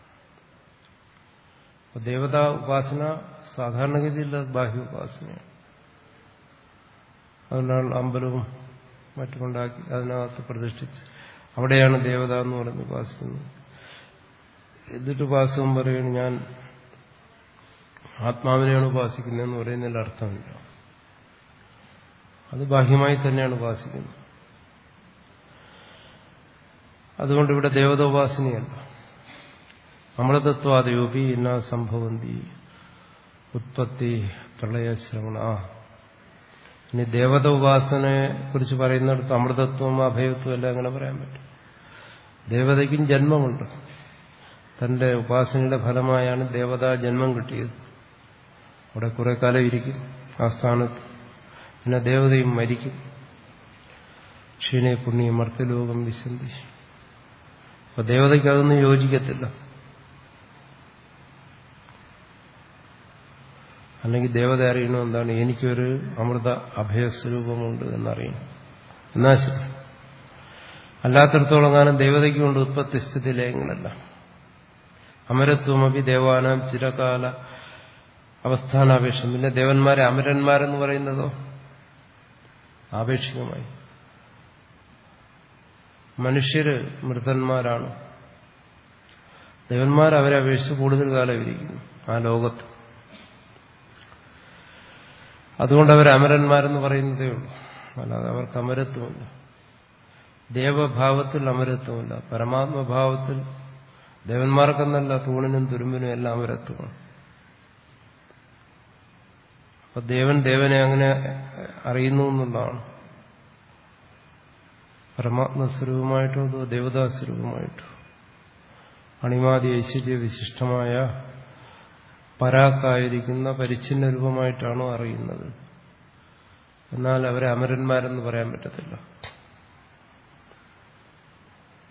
അപ്പൊ ദേവതാ ഉപാസന സാധാരണഗതിയിൽ അത് ബാഹ്യ ഉപാസനയാണ് അതുകൊണ്ടാണ് അമ്പലവും മറ്റുമുണ്ടാക്കി അതിനകത്ത് പ്രതിഷ്ഠിച്ച് അവിടെയാണ് ദേവത എന്ന് പറഞ്ഞ് ഉപാസിക്കുന്നത് എന്നിട്ട് ഉപാസകം പറയുകയാണ് ഞാൻ ആത്മാവിനെയാണ് ഉപാസിക്കുന്നതെന്ന് പറയുന്നതിൽ അർത്ഥമില്ല അത് ബാഹ്യമായി തന്നെയാണ് ഉപാസിക്കുന്നത് അതുകൊണ്ട് ഇവിടെ ദേവത ഉപാസനയല്ല അമൃതത്വാദയോപി ഇന്ന സംഭവന്തി ഉത്പത്തി പ്രളയശ്രവണ ഇനി ദേവത ഉപാസനയെ കുറിച്ച് പറയുന്നിടത്ത് അമൃതത്വം അഭയത്വം എല്ലാം അങ്ങനെ പറയാൻ പറ്റും ദേവതയ്ക്കും ജന്മമുണ്ട് തന്റെ ഉപാസനയുടെ ഫലമായാണ് ദേവതാ ജന്മം കിട്ടിയത് അവിടെ കുറെ കാലം ഇരിക്കും ആ സ്ഥാനത്ത് പിന്നെ ദേവതയും മരിക്കും ക്ഷീണേ പുണ്യം മർത്തലോകം വിശന്തി അപ്പൊ ദേവതയ്ക്ക് അതൊന്നും യോജിക്കത്തില്ല അല്ലെങ്കിൽ ദേവത അറിയണം എന്താണ് എനിക്കൊരു അമൃത അഭയസ്വരൂപമുണ്ട് എന്നറിയണം എന്നാ ശരി അല്ലാത്തടത്തോളം കാലം ദേവതയ്ക്കുണ്ട് ഉത്പത്തി സ്ഥിതി ലയങ്ങളല്ല അമരത്വമപി ദേവാനാം ചിരകാല അവസ്ഥാനാപേക്ഷം പിന്നെ ദേവന്മാരെ അമരന്മാരെന്ന് പറയുന്നതോ ആപേക്ഷികമായി മനുഷ്യര് മൃതന്മാരാണ് ദേവന്മാർ അവരെ അപേക്ഷിച്ച് കൂടുതൽ കാലം ഇരിക്കുന്നു ആ ലോകത്ത് അതുകൊണ്ട് അവർ അമരന്മാരെന്ന് പറയുന്നതേ ഉള്ളൂ അല്ലാതെ അവർക്ക് അമരത്വമില്ല ദേവഭാവത്തിൽ അമരത്വമില്ല പരമാത്മഭാവത്തിൽ ദേവന്മാർക്കെന്നല്ല തൂണിനും തുരുമ്പിനും എല്ലാം അമരത്വമാണ് അപ്പൊ ദേവൻ ദേവനെ അങ്ങനെ അറിയുന്നു എന്നുള്ളതാണ് പരമാത്മസ്വരൂപമായിട്ടോ അതോ ദേവതാസ്വരൂപമായിട്ടോ അണിമാതി ഐശ്വര്യ വിശിഷ്ടമായ പരാക്കായിരിക്കുന്ന പരിച്ഛിന്ന രൂപമായിട്ടാണോ അറിയുന്നത് എന്നാൽ അവരെ അമരന്മാരെന്ന് പറയാൻ പറ്റത്തില്ല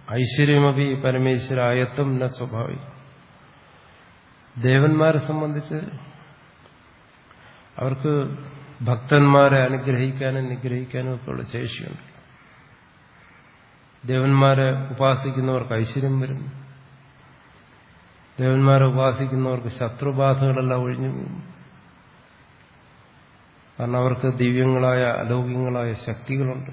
ഐശ്വര്യമപി പരമേശ്വരായത്വം ന സ്വാഭാവികം ദേവന്മാരെ സംബന്ധിച്ച് അവർക്ക് ഭക്തന്മാരെ അനുഗ്രഹിക്കാനും നിഗ്രഹിക്കാനും ഒക്കെയുള്ള ശേഷിയുണ്ട് ദേവന്മാരെ ഉപാസിക്കുന്നവർക്ക് ഐശ്വര്യം വരുന്നു ദേവന്മാരെ ഉപാസിക്കുന്നവർക്ക് ശത്രുബാധകളെല്ലാം ഒഴിഞ്ഞു പോകും കാരണം അവർക്ക് ദിവ്യങ്ങളായ അലൗകികങ്ങളായ ശക്തികളുണ്ട്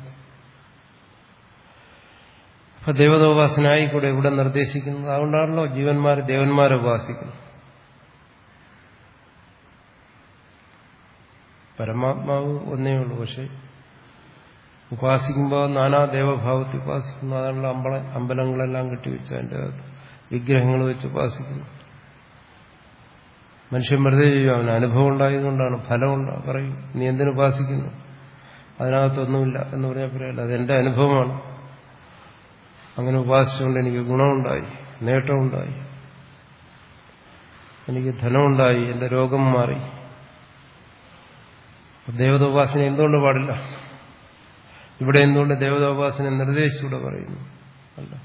അപ്പൊ ദേവതോപാസനായി കൂടെ ഇവിടെ നിർദ്ദേശിക്കുന്നത് അതുകൊണ്ടാണല്ലോ ജീവന്മാർ ദേവന്മാരെ ഉപാസിക്കുന്നത് പരമാത്മാവ് ഒന്നേ ഉള്ളൂ പക്ഷെ ഉപാസിക്കുമ്പോൾ നാനാ ദേവഭാവത്തിൽ ഉപാസിക്കുന്നു അതാണല്ലോ അമ്പള അമ്പലങ്ങളെല്ലാം കെട്ടിവെച്ച് അതിൻ്റെ വിഗ്രഹങ്ങൾ വെച്ച് ഉപാസിക്കുന്നു മനുഷ്യൻ വെറുതെ ചെയ്യും അവന് അനുഭവം ഉണ്ടായതുകൊണ്ടാണ് ഫലമുണ്ടാ പറയും നീ എന്തിനു ഉപാസിക്കുന്നു അതിനകത്തൊന്നുമില്ല എന്ന് പറഞ്ഞാൽ പറയല്ല അതെന്റെ അനുഭവമാണ് അങ്ങനെ ഉപാസിച്ചുകൊണ്ട് എനിക്ക് ഗുണമുണ്ടായി നേട്ടമുണ്ടായി എനിക്ക് ധനമുണ്ടായി എന്റെ രോഗം മാറി ദേവതോപാസന എന്തുകൊണ്ട് പാടില്ല ഇവിടെ എന്തുകൊണ്ട് ദേവതോപാസന നിർദ്ദേശിച്ചൂടെ പറയുന്നു അല്ല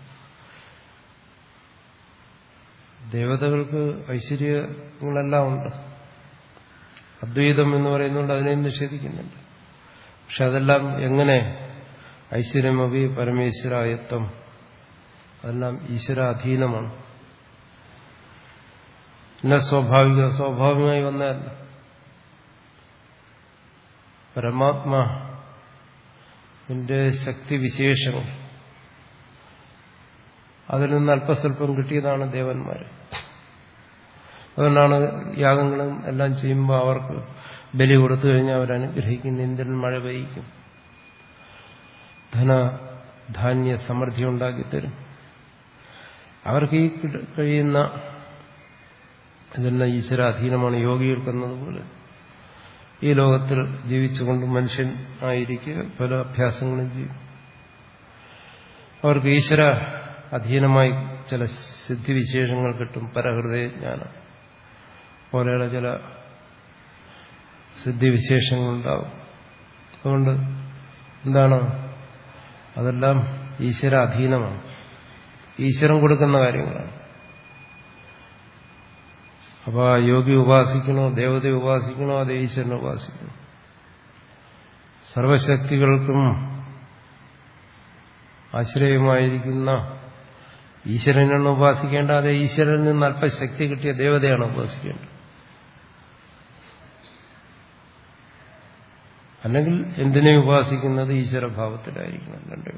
ദേവതകൾക്ക് ഐശ്വര്യങ്ങളെല്ലാം ഉണ്ട് അദ്വൈതം എന്ന് പറയുന്നുണ്ട് അതിനെ നിഷേധിക്കുന്നുണ്ട് പക്ഷെ അതെല്ലാം എങ്ങനെ ഐശ്വര്യമഭി പരമേശ്വരായത്വം അതെല്ലാം ഈശ്വരാധീനമാണ് എന്ന സ്വാഭാവിക സ്വാഭാവികമായി വന്നതല്ല പരമാത്മാവിന്റെ ശക്തിവിശേഷങ്ങൾ അതിൽ നിന്ന് അല്പസ്വല്പം കിട്ടിയതാണ് ദേവന്മാർ അതുകൊണ്ടാണ് യാഗങ്ങളും എല്ലാം ചെയ്യുമ്പോൾ അവർക്ക് ബലി കൊടുത്തു കഴിഞ്ഞാൽ അവരനുഗ്രഹിക്കും ഇന്ദ്രൻ മഴ പെയ്യിക്കും ധന ധാന്യ സമൃദ്ധി ഉണ്ടാക്കിത്തരും അവർക്ക് ഈ കഴിയുന്ന ഇതെല്ലാം ഈശ്വരാധീനമാണ് യോഗികൾക്കെന്നതുപോലെ ഈ ലോകത്തിൽ ജീവിച്ചുകൊണ്ട് മനുഷ്യൻ ആയിരിക്കുക പല അഭ്യാസങ്ങളും ചെയ്യും അവർക്ക് ഈശ്വര അധീനമായി ചില സിദ്ധിവിശേഷങ്ങൾ കിട്ടും പരഹൃദയജ്ഞാനം പോലെയുള്ള ചില സിദ്ധിവിശേഷങ്ങളുണ്ടാവും അതുകൊണ്ട് എന്താണ് അതെല്ലാം ഈശ്വര അധീനമാണ് ഈശ്വരൻ കൊടുക്കുന്ന കാര്യങ്ങളാണ് അപ്പൊ ആ യോഗി ഉപാസിക്കണോ ദേവതയെ ഉപാസിക്കണോ അത് ഈശ്വരനെ ഉപാസിക്കണോ സർവശക്തികൾക്കും ആശ്രയമായിരിക്കുന്ന ഈശ്വരനാണ് ഉപാസിക്കേണ്ട അതേ ഈശ്വരനിൽ നിന്ന് അല്പശക്തി കിട്ടിയ ദേവതയാണ് ഉപാസിക്കേണ്ടത് അല്ലെങ്കിൽ എന്തിനെ ഉപാസിക്കുന്നത് ഈശ്വരഭാവത്തിലായിരിക്കണം രണ്ടേ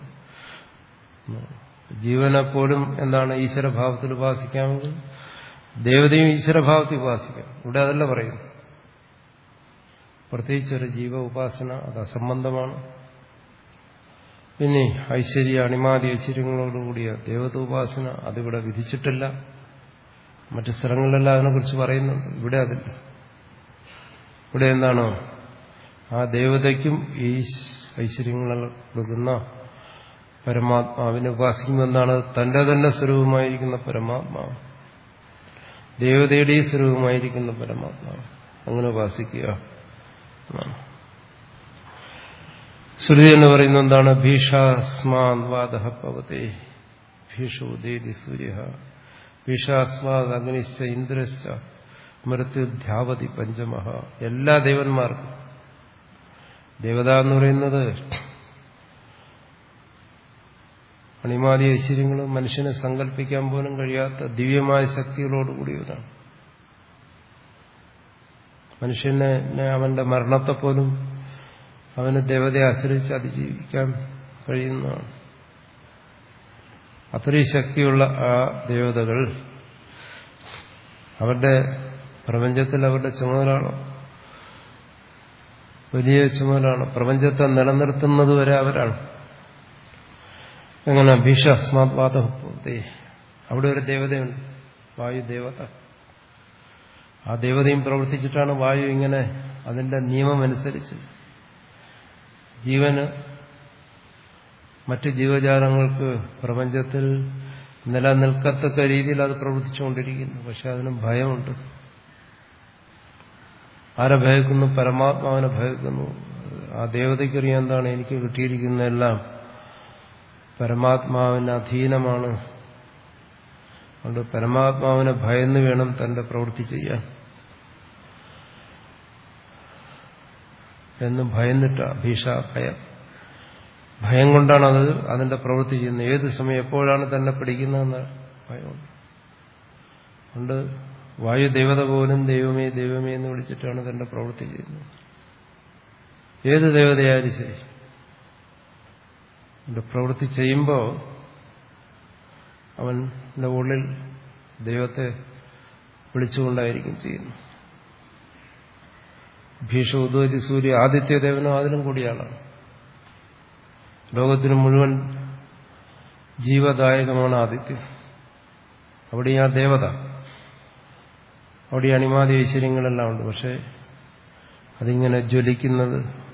ജീവനെപ്പോലും എന്താണ് ഈശ്വരഭാവത്തിൽ ഉപാസിക്കാമെങ്കിൽ ദേവതയും ഈശ്വരഭാവത്തിൽ ഉപാസിക്കാം ഇവിടെ അതല്ല പറയുന്നു പ്രത്യേകിച്ച് ഒരു ജീവ ഉപാസന അത് അസംബന്ധമാണ് പിന്നെ ഐശ്വര്യ അണിമാതി ഐശ്വര്യങ്ങളോടുകൂടിയ ദേവതോപാസന അതിവിടെ വിധിച്ചിട്ടില്ല മറ്റു സ്ഥലങ്ങളിലെല്ലാം അതിനെക്കുറിച്ച് പറയുന്നുണ്ട് ഇവിടെ അതില്ല ഇവിടെ എന്താണ് ആ ദേവതയ്ക്കും ഈ ഐശ്വര്യങ്ങൾ കൊടുക്കുന്ന പരമാത്മാവിനെ ഉപാസിക്കുമെന്നാണ് തന്റെ തന്നെ സ്വരൂപമായിരിക്കുന്ന പരമാത്മാവ് ദേവതയുടെ സ്വരൂപമായിരിക്കുന്ന പരമാത്മാവ് അങ്ങനെ ഉപാസിക്കുക ശ്രുതി എന്ന് പറയുന്നത് എന്താണ് ഭീഷാസ്മാദ്വാദ പവതേ ഭീഷോദേതി സൂര്യ ഭീഷാസ്മാദ് അഗ്നിശ്ച ഇന്ദ്രശ്ച മൃത്യുധ്യാവതി പഞ്ചമഹ എല്ലാ ദേവന്മാർക്കും ദേവത എന്ന് പറയുന്നത് അണിമാതി ഐശ്വര്യങ്ങളും മനുഷ്യനെ സങ്കല്പിക്കാൻ പോലും കഴിയാത്ത ദിവ്യമായ ശക്തികളോടുകൂടിയവരാണ് മനുഷ്യനെ അവന്റെ മരണത്തെ പോലും അവന് ദേവതയെ ആശ്രയിച്ച് അതിജീവിക്കാൻ കഴിയുന്നതാണ് അത്രയും ശക്തിയുള്ള ആ ദേവതകൾ അവരുടെ പ്രപഞ്ചത്തിൽ അവരുടെ ചുമതലയാണ് വലിയ ചുമതലയാണ് പ്രപഞ്ചത്തെ നിലനിർത്തുന്നത് വരെ അവരാണ് എങ്ങനെ ഭീഷ അസ്മാത്വാദ അവിടെ ഒരു ദേവതയുണ്ട് വായുദേവത ആ ദേവതയും പ്രവർത്തിച്ചിട്ടാണ് വായു ഇങ്ങനെ അതിന്റെ നിയമമനുസരിച്ച് ജീവന് മറ്റ് ജീവജാലങ്ങൾക്ക് പ്രപഞ്ചത്തിൽ നിലനിൽക്കത്തക്ക രീതിയിൽ അത് പ്രവർത്തിച്ചുകൊണ്ടിരിക്കുന്നു പക്ഷെ അതിന് ഭയമുണ്ട് ആരെ ഭയക്കുന്നു പരമാത്മാവിനെ ഭയക്കുന്നു ആ ദേവതയ്ക്കറിയാൻ എന്താണ് എനിക്ക് കിട്ടിയിരിക്കുന്നതെല്ലാം പരമാത്മാവിന് അധീനമാണ് അതുകൊണ്ട് പരമാത്മാവിനെ ഭയന്ന് വേണം തന്റെ പ്രവൃത്തി ചെയ്യാൻ എന്ന് ഭയന്നിട്ട ഭീഷ ഭയം ഭയം കൊണ്ടാണ് അത് അതിന്റെ പ്രവൃത്തി ചെയ്യുന്നത് ഏത് സമയം എപ്പോഴാണ് തന്നെ പിടിക്കുന്നതെന്ന് ഭയമുണ്ട് അതുകൊണ്ട് വായു ദേവത പോലും ദൈവമേ ദൈവമേ എന്ന് വിളിച്ചിട്ടാണ് തന്റെ പ്രവൃത്തി ചെയ്യുന്നത് ഏത് ദേവതയായാലും ശരി പ്രവൃത്തി ചെയ്യുമ്പോൾ അവൻ്റെ ഉള്ളിൽ ദൈവത്തെ വിളിച്ചുകൊണ്ടായിരിക്കും ചെയ്യുന്നു ഭീഷ ഉദ്വതി സൂര്യ ആദിത്യ ദേവനും അതിലും കൂടിയാളാണ് ലോകത്തിന് മുഴുവൻ ജീവദായകമാണ് ആദിത്യം അവിടെ ആ ദേവത അവിടെ അണിമാതി ഐശ്വര്യങ്ങളെല്ലാം ഉണ്ട് പക്ഷെ അതിങ്ങനെ ജ്വലിക്കുന്നത്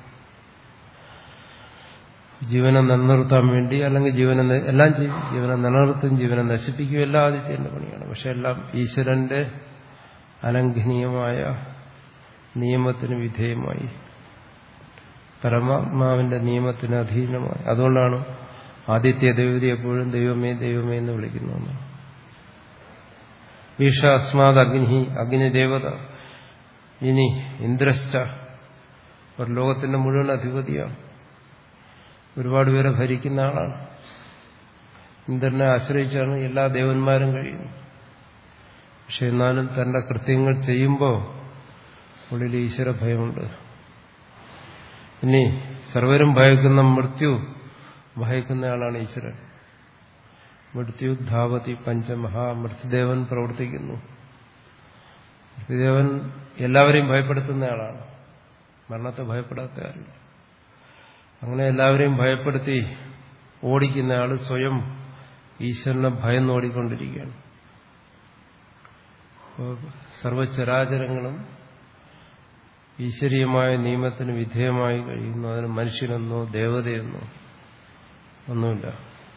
ജീവനെ നിലനിർത്താൻ വേണ്ടി അല്ലെങ്കിൽ ജീവനെ എല്ലാം ചെയ്യും ജീവനെ നിലനിർത്തും ജീവനെ നശിപ്പിക്കും എല്ലാം ആദിത്യന്റെ പണിയാണ് പക്ഷെ എല്ലാം ഈശ്വരന്റെ അലംഘനീയമായ നിയമത്തിന് വിധേയമായി പരമാത്മാവിന്റെ നിയമത്തിന് അധീനമായി അതുകൊണ്ടാണ് ആദിത്യ ദേവതി എപ്പോഴും ദൈവമേ ദൈവമേ എന്ന് വിളിക്കുന്നത് ഭീഷ അസ്മാത് അഗ്നി അഗ്നിദേവത ഇനി ഇന്ദ്രശ്ച ഒരു ലോകത്തിന്റെ മുഴുവൻ അധിപതിയാണ് ഒരുപാട് പേരെ ഭരിക്കുന്ന ആളാണ് ഇന്ദ്രനെ ആശ്രയിച്ചാണ് എല്ലാ ദേവന്മാരും കഴിയുന്നത് പക്ഷെ എന്നാലും തന്റെ കൃത്യങ്ങൾ ചെയ്യുമ്പോൾ ഉള്ളിൽ ഈശ്വര ഭയമുണ്ട് ഇനി സർവരും ഭയക്കുന്ന മൃത്യു ഭയക്കുന്നയാളാണ് ഈശ്വരൻ മൃത്യു ധാവതി പഞ്ചമഹാ മൃത്യുദേവൻ പ്രവർത്തിക്കുന്നു മൃത്യുദേവൻ എല്ലാവരെയും ഭയപ്പെടുത്തുന്നയാളാണ് മരണത്തെ ഭയപ്പെടാത്ത ആരില്ല അങ്ങനെ എല്ലാവരെയും ഭയപ്പെടുത്തി ഓടിക്കുന്നയാൾ സ്വയം ഈശ്വരനെ ഭയന്ന് ഓടിക്കൊണ്ടിരിക്കുകയാണ് സർവചരാചരങ്ങളും ഈശ്വരീയമായ നിയമത്തിന് വിധേയമായി കഴിയുന്നു അതിന് മനുഷ്യനെന്നോ ദേവതയെന്നോ ഒന്നുമില്ല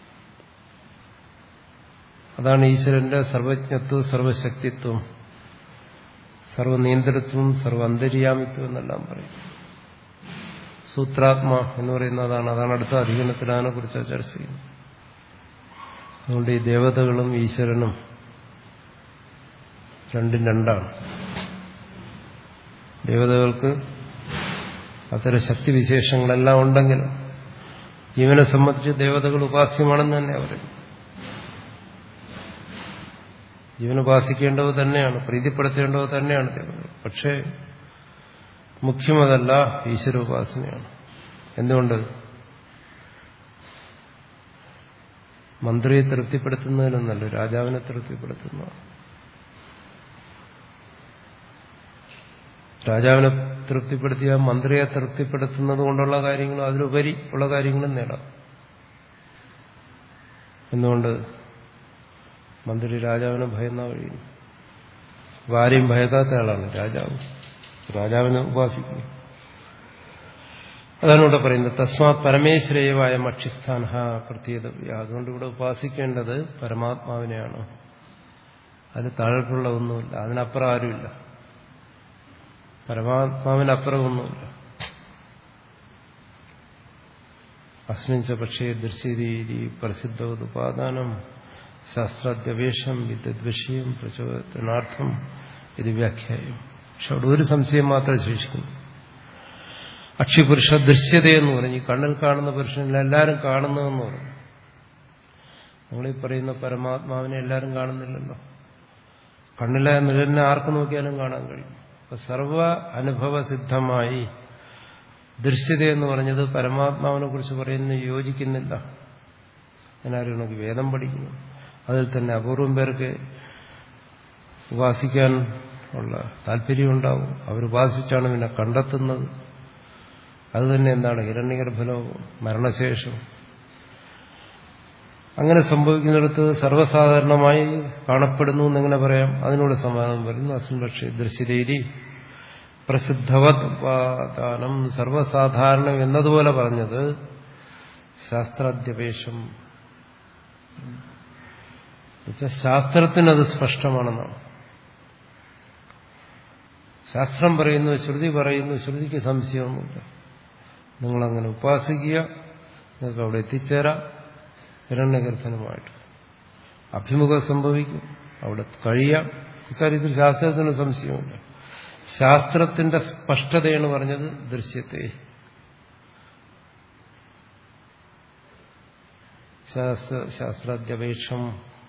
അതാണ് ഈശ്വരന്റെ സർവജ്ഞത്വം സർവശക്തിത്വം സർവനിയന്ത്രിത്വം സർവ അന്തര്യാമിത്വം എന്നെല്ലാം പറയും സൂത്രാത്മ എന്ന് പറയുന്ന അതാണ് അതാണ് അടുത്ത അധികരണത്തിൽ അതിനെ കുറിച്ച് ചർച്ച ചെയ്യുന്നത് അതുകൊണ്ട് ഈ ദേവതകളും ഈശ്വരനും രണ്ടും രണ്ടാണ് ദേവതകൾക്ക് അത്തരം ശക്തിവിശേഷങ്ങളെല്ലാം ഉണ്ടെങ്കിലും ജീവനെ സംബന്ധിച്ച് ദേവതകൾ ഉപാസ്യമാണെന്ന് തന്നെ പറയും ജീവൻ ഉപാസിക്കേണ്ടത് തന്നെയാണ് പ്രീതിപ്പെടുത്തേണ്ടത് തന്നെയാണ് ദേവതകൾ പക്ഷേ മുഖ്യമതല്ല ഈശ്വരോപാസനയാണ് എന്തുകൊണ്ട് മന്ത്രിയെ തൃപ്തിപ്പെടുത്തുന്നതിനൊന്നല്ല രാജാവിനെ തൃപ്തിപ്പെടുത്തുന്നതാണ് രാജാവിനെ തൃപ്തിപ്പെടുത്തിയ മന്ത്രിയെ തൃപ്തിപ്പെടുത്തുന്നത് കൊണ്ടുള്ള കാര്യങ്ങളും അതിലുപരി ഉള്ള കാര്യങ്ങളും നേടാം എന്തുകൊണ്ട് മന്ത്രി രാജാവിനെ ഭയന്ന കഴിയുന്നു ആരെയും ഭയക്കാത്ത ആളാണ് രാജാവ് രാജാവിനെ ഉപാസിക്കുന്നു അതാണ് ഇവിടെ പറയുന്നത് തസ്മാത് പരമേശ്വരയവായ മക്ഷിസ്ഥാന പ്രത്യേകത അതുകൊണ്ട് ഇവിടെ ഉപാസിക്കേണ്ടത് പരമാത്മാവിനെയാണ് അത് താഴോട്ടുള്ള ഒന്നുമില്ല അതിനപ്പുറം ആരുമില്ല പരമാത്മാവിനപ്പുറം ഒന്നുമില്ല അസ്മിൻച പക്ഷേ ദൃശ്യരീതി പ്രസിദ്ധോപാദാനം ശാസ്ത്രാദ്യവേഷം വിദ്വദ്വിഷയം പ്രചോദനാർത്ഥം ഇത് വ്യാഖ്യായം പക്ഷെ അവിടെ ഒരു സംശയം മാത്രമേ ശേഷിക്കുന്നു അക്ഷിപുരുഷ ദൃശ്യതയെന്ന് പറഞ്ഞു ഈ കണ്ണിൽ കാണുന്ന പുരുഷനിൽ എല്ലാവരും കാണുന്നതെന്ന് പറഞ്ഞു നമ്മളീ പറയുന്ന പരമാത്മാവിനെ എല്ലാവരും കാണുന്നില്ലല്ലോ കണ്ണിലെ നിഴലിനെ ആർക്ക് നോക്കിയാലും കാണാൻ കഴിയും അപ്പൊ സർവ അനുഭവസിദ്ധമായി ദൃശ്യത എന്ന് പറഞ്ഞത് പരമാത്മാവിനെ കുറിച്ച് പറയുന്ന യോജിക്കുന്നില്ല ഞാനാരും വേദം പഠിക്കുന്നു അതിൽ തന്നെ അപൂർവം പേർക്ക് ഉപാസിക്കാൻ ഉള്ള താല്പര്യമുണ്ടാവും അവരുപാസിച്ചാണ് പിന്നെ കണ്ടെത്തുന്നത് അത് തന്നെ എന്താണ് ഹിരണ്യഗർഭലവും മരണശേഷം അങ്ങനെ സംഭവിക്കുന്നിടത്ത് സർവ്വസാധാരണമായി കാണപ്പെടുന്നു എന്നെങ്ങനെ പറയാം അതിനോട് സമാധാനം വരുന്നു അസ്മിൻ പക്ഷേ ദൃശ്യതേരി പ്രസിദ്ധവത്പാദാനം സർവ്വസാധാരണം എന്നതുപോലെ പറഞ്ഞത് ശാസ്ത്രാദ്യപേഷം ശാസ്ത്രത്തിനത് സ്പഷ്ടമാണെന്നാണ് ശാസ്ത്രം പറയുന്നു ശ്രുതി പറയുന്നു ശ്രുതിക്ക് സംശയമൊന്നുമില്ല നിങ്ങളങ്ങനെ ഉപാസിക്കുക നിങ്ങൾക്ക് അവിടെ എത്തിച്ചേരാം ഹിരണ്യഗർഭനുമായിട്ട് അഭിമുഖം സംഭവിക്കും അവിടെ കഴിയാം ഇക്കാര്യത്തിൽ ശാസ്ത്രത്തിന് സംശയമില്ല ശാസ്ത്രത്തിന്റെ സ്പഷ്ടതയാണ് പറഞ്ഞത് ദൃശ്യത്തെ ശാസ്ത്ര ശാസ്ത്രാദ്യപേക്ഷം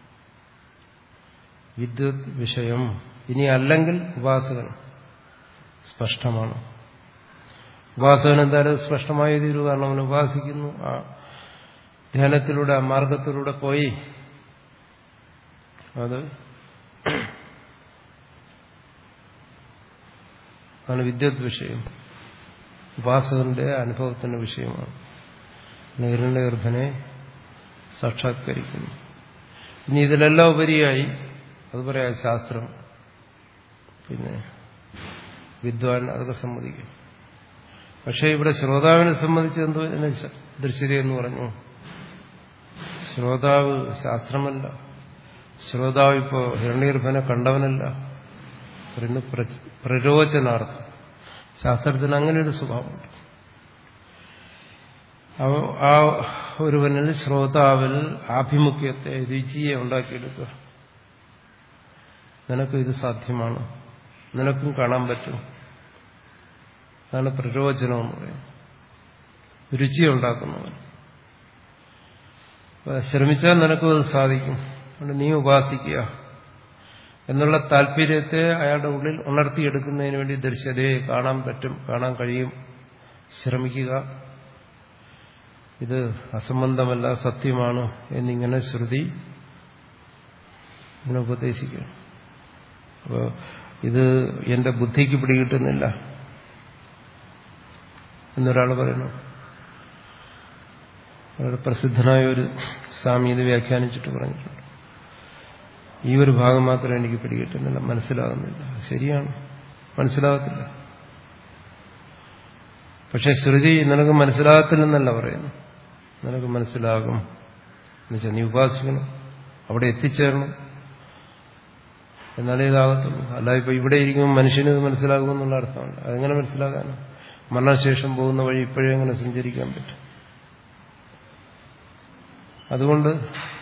വിദ്യുത് വിഷയം ഇനി അല്ലെങ്കിൽ ഉപാസകൻ സ്പഷ്ടമാണ് ഉപാസകൻ എന്തായാലും സ്പഷ്ടമായ തീരു കാരണം അവൻ ഉപാസിക്കുന്നു ആ ധ്യാനത്തിലൂടെ ആ മാർഗത്തിലൂടെ പോയി അത് ആണ് വിദ്യുത് വിഷയം ഉപാസകന്റെ അനുഭവത്തിന്റെ വിഷയമാണ് ഹിരണ്യ ഗർഭനെ സാക്ഷാത്കരിക്കുന്നു ഇനി ഇതിലെല്ലാം ഉപരിയായി അത് പറയാം ശാസ്ത്രം പിന്നെ വിദ്വാൻ അതൊക്കെ സമ്മതിക്കും പക്ഷേ ഇവിടെ ശ്രോതാവിനെ സംബന്ധിച്ച് എന്തോ ദൃശ്യത എന്ന് പറഞ്ഞു ശ്രോതാവ് ശാസ്ത്രമല്ല ശ്രോതാവ് ഇപ്പോ ഹിരണ്യഗർഭനെ കണ്ടവനല്ല പറയുന്നു പ്രരോചനാർത്ഥം ശാസ്ത്രത്തിന് അങ്ങനെ ഒരു സ്വഭാവമുണ്ട് ആ ഒരുവനിൽ ശ്രോതാവിൽ ആഭിമുഖ്യത്തെ രുചിയെ ഉണ്ടാക്കിയെടുക്കുക നിനക്ക് ഇത് സാധ്യമാണ് നിനക്കും കാണാൻ പറ്റും അതാണ് പ്രരോചനം എന്ന് പറയുന്നത് രുചി ഉണ്ടാക്കുന്നവൻ ശ്രമിച്ചാൽ നിനക്കും അത് സാധിക്കും അതുകൊണ്ട് നീ ഉപാസിക്കുക എന്നുള്ള താല്പര്യത്തെ അയാളുടെ ഉള്ളിൽ ഉണർത്തിയെടുക്കുന്നതിന് വേണ്ടി ദൃശ്യതയെ കാണാൻ പറ്റും കാണാൻ കഴിയും ശ്രമിക്കുക ഇത് അസംബന്ധമല്ല സത്യമാണ് എന്നിങ്ങനെ ശ്രുതി ഇങ്ങനെ ഉപദേശിക്കുക അപ്പോൾ ഇത് എന്റെ ബുദ്ധിക്ക് പിടികിട്ടുന്നില്ല എന്നൊരാൾ പറയുന്നു വളരെ പ്രസിദ്ധനായ ഒരു സ്വാമി ഇത് വ്യാഖ്യാനിച്ചിട്ട് പറഞ്ഞിട്ടുണ്ട് ഈ ഒരു ഭാഗം മാത്രമേ എനിക്ക് പിടികിട്ടുന്നില്ല മനസ്സിലാകുന്നില്ല ശരിയാണ് മനസ്സിലാകത്തില്ല പക്ഷെ ശ്രുതി നിനക്ക് മനസ്സിലാകത്തില്ലെന്നല്ല പറയുന്നു നിനക്ക് മനസ്സിലാകും എന്നുവെച്ചാൽ നീ ഉപാസിക്കണം അവിടെ എത്തിച്ചേരണം എന്നാലേ ഇതാകത്തുള്ളൂ അല്ല ഇപ്പൊ ഇവിടെ ഇരിക്കുമ്പോൾ മനുഷ്യന് ഇത് മനസ്സിലാകുമെന്നുള്ള അർത്ഥമല്ല അതെങ്ങനെ മനസ്സിലാകാനോ മരണശേഷം പോകുന്ന വഴി ഇപ്പോഴേ എങ്ങനെ സഞ്ചരിക്കാൻ പറ്റും അതുകൊണ്ട്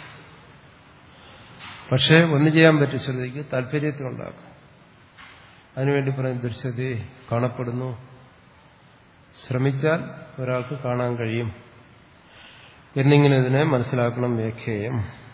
പക്ഷേ ഒന്ന് ചെയ്യാൻ പറ്റും ശ്രുതിക്ക് താല്പര്യത്തിനുണ്ടാക്കും അതിനുവേണ്ടി പറയുന്ന ദൃശ്യതയെ കാണപ്പെടുന്നു ശ്രമിച്ചാൽ ഒരാൾക്ക് കാണാൻ കഴിയും എന്നിങ്ങനെ ഇതിനെ മനസ്സിലാക്കണം വ്യാഖ്യേയം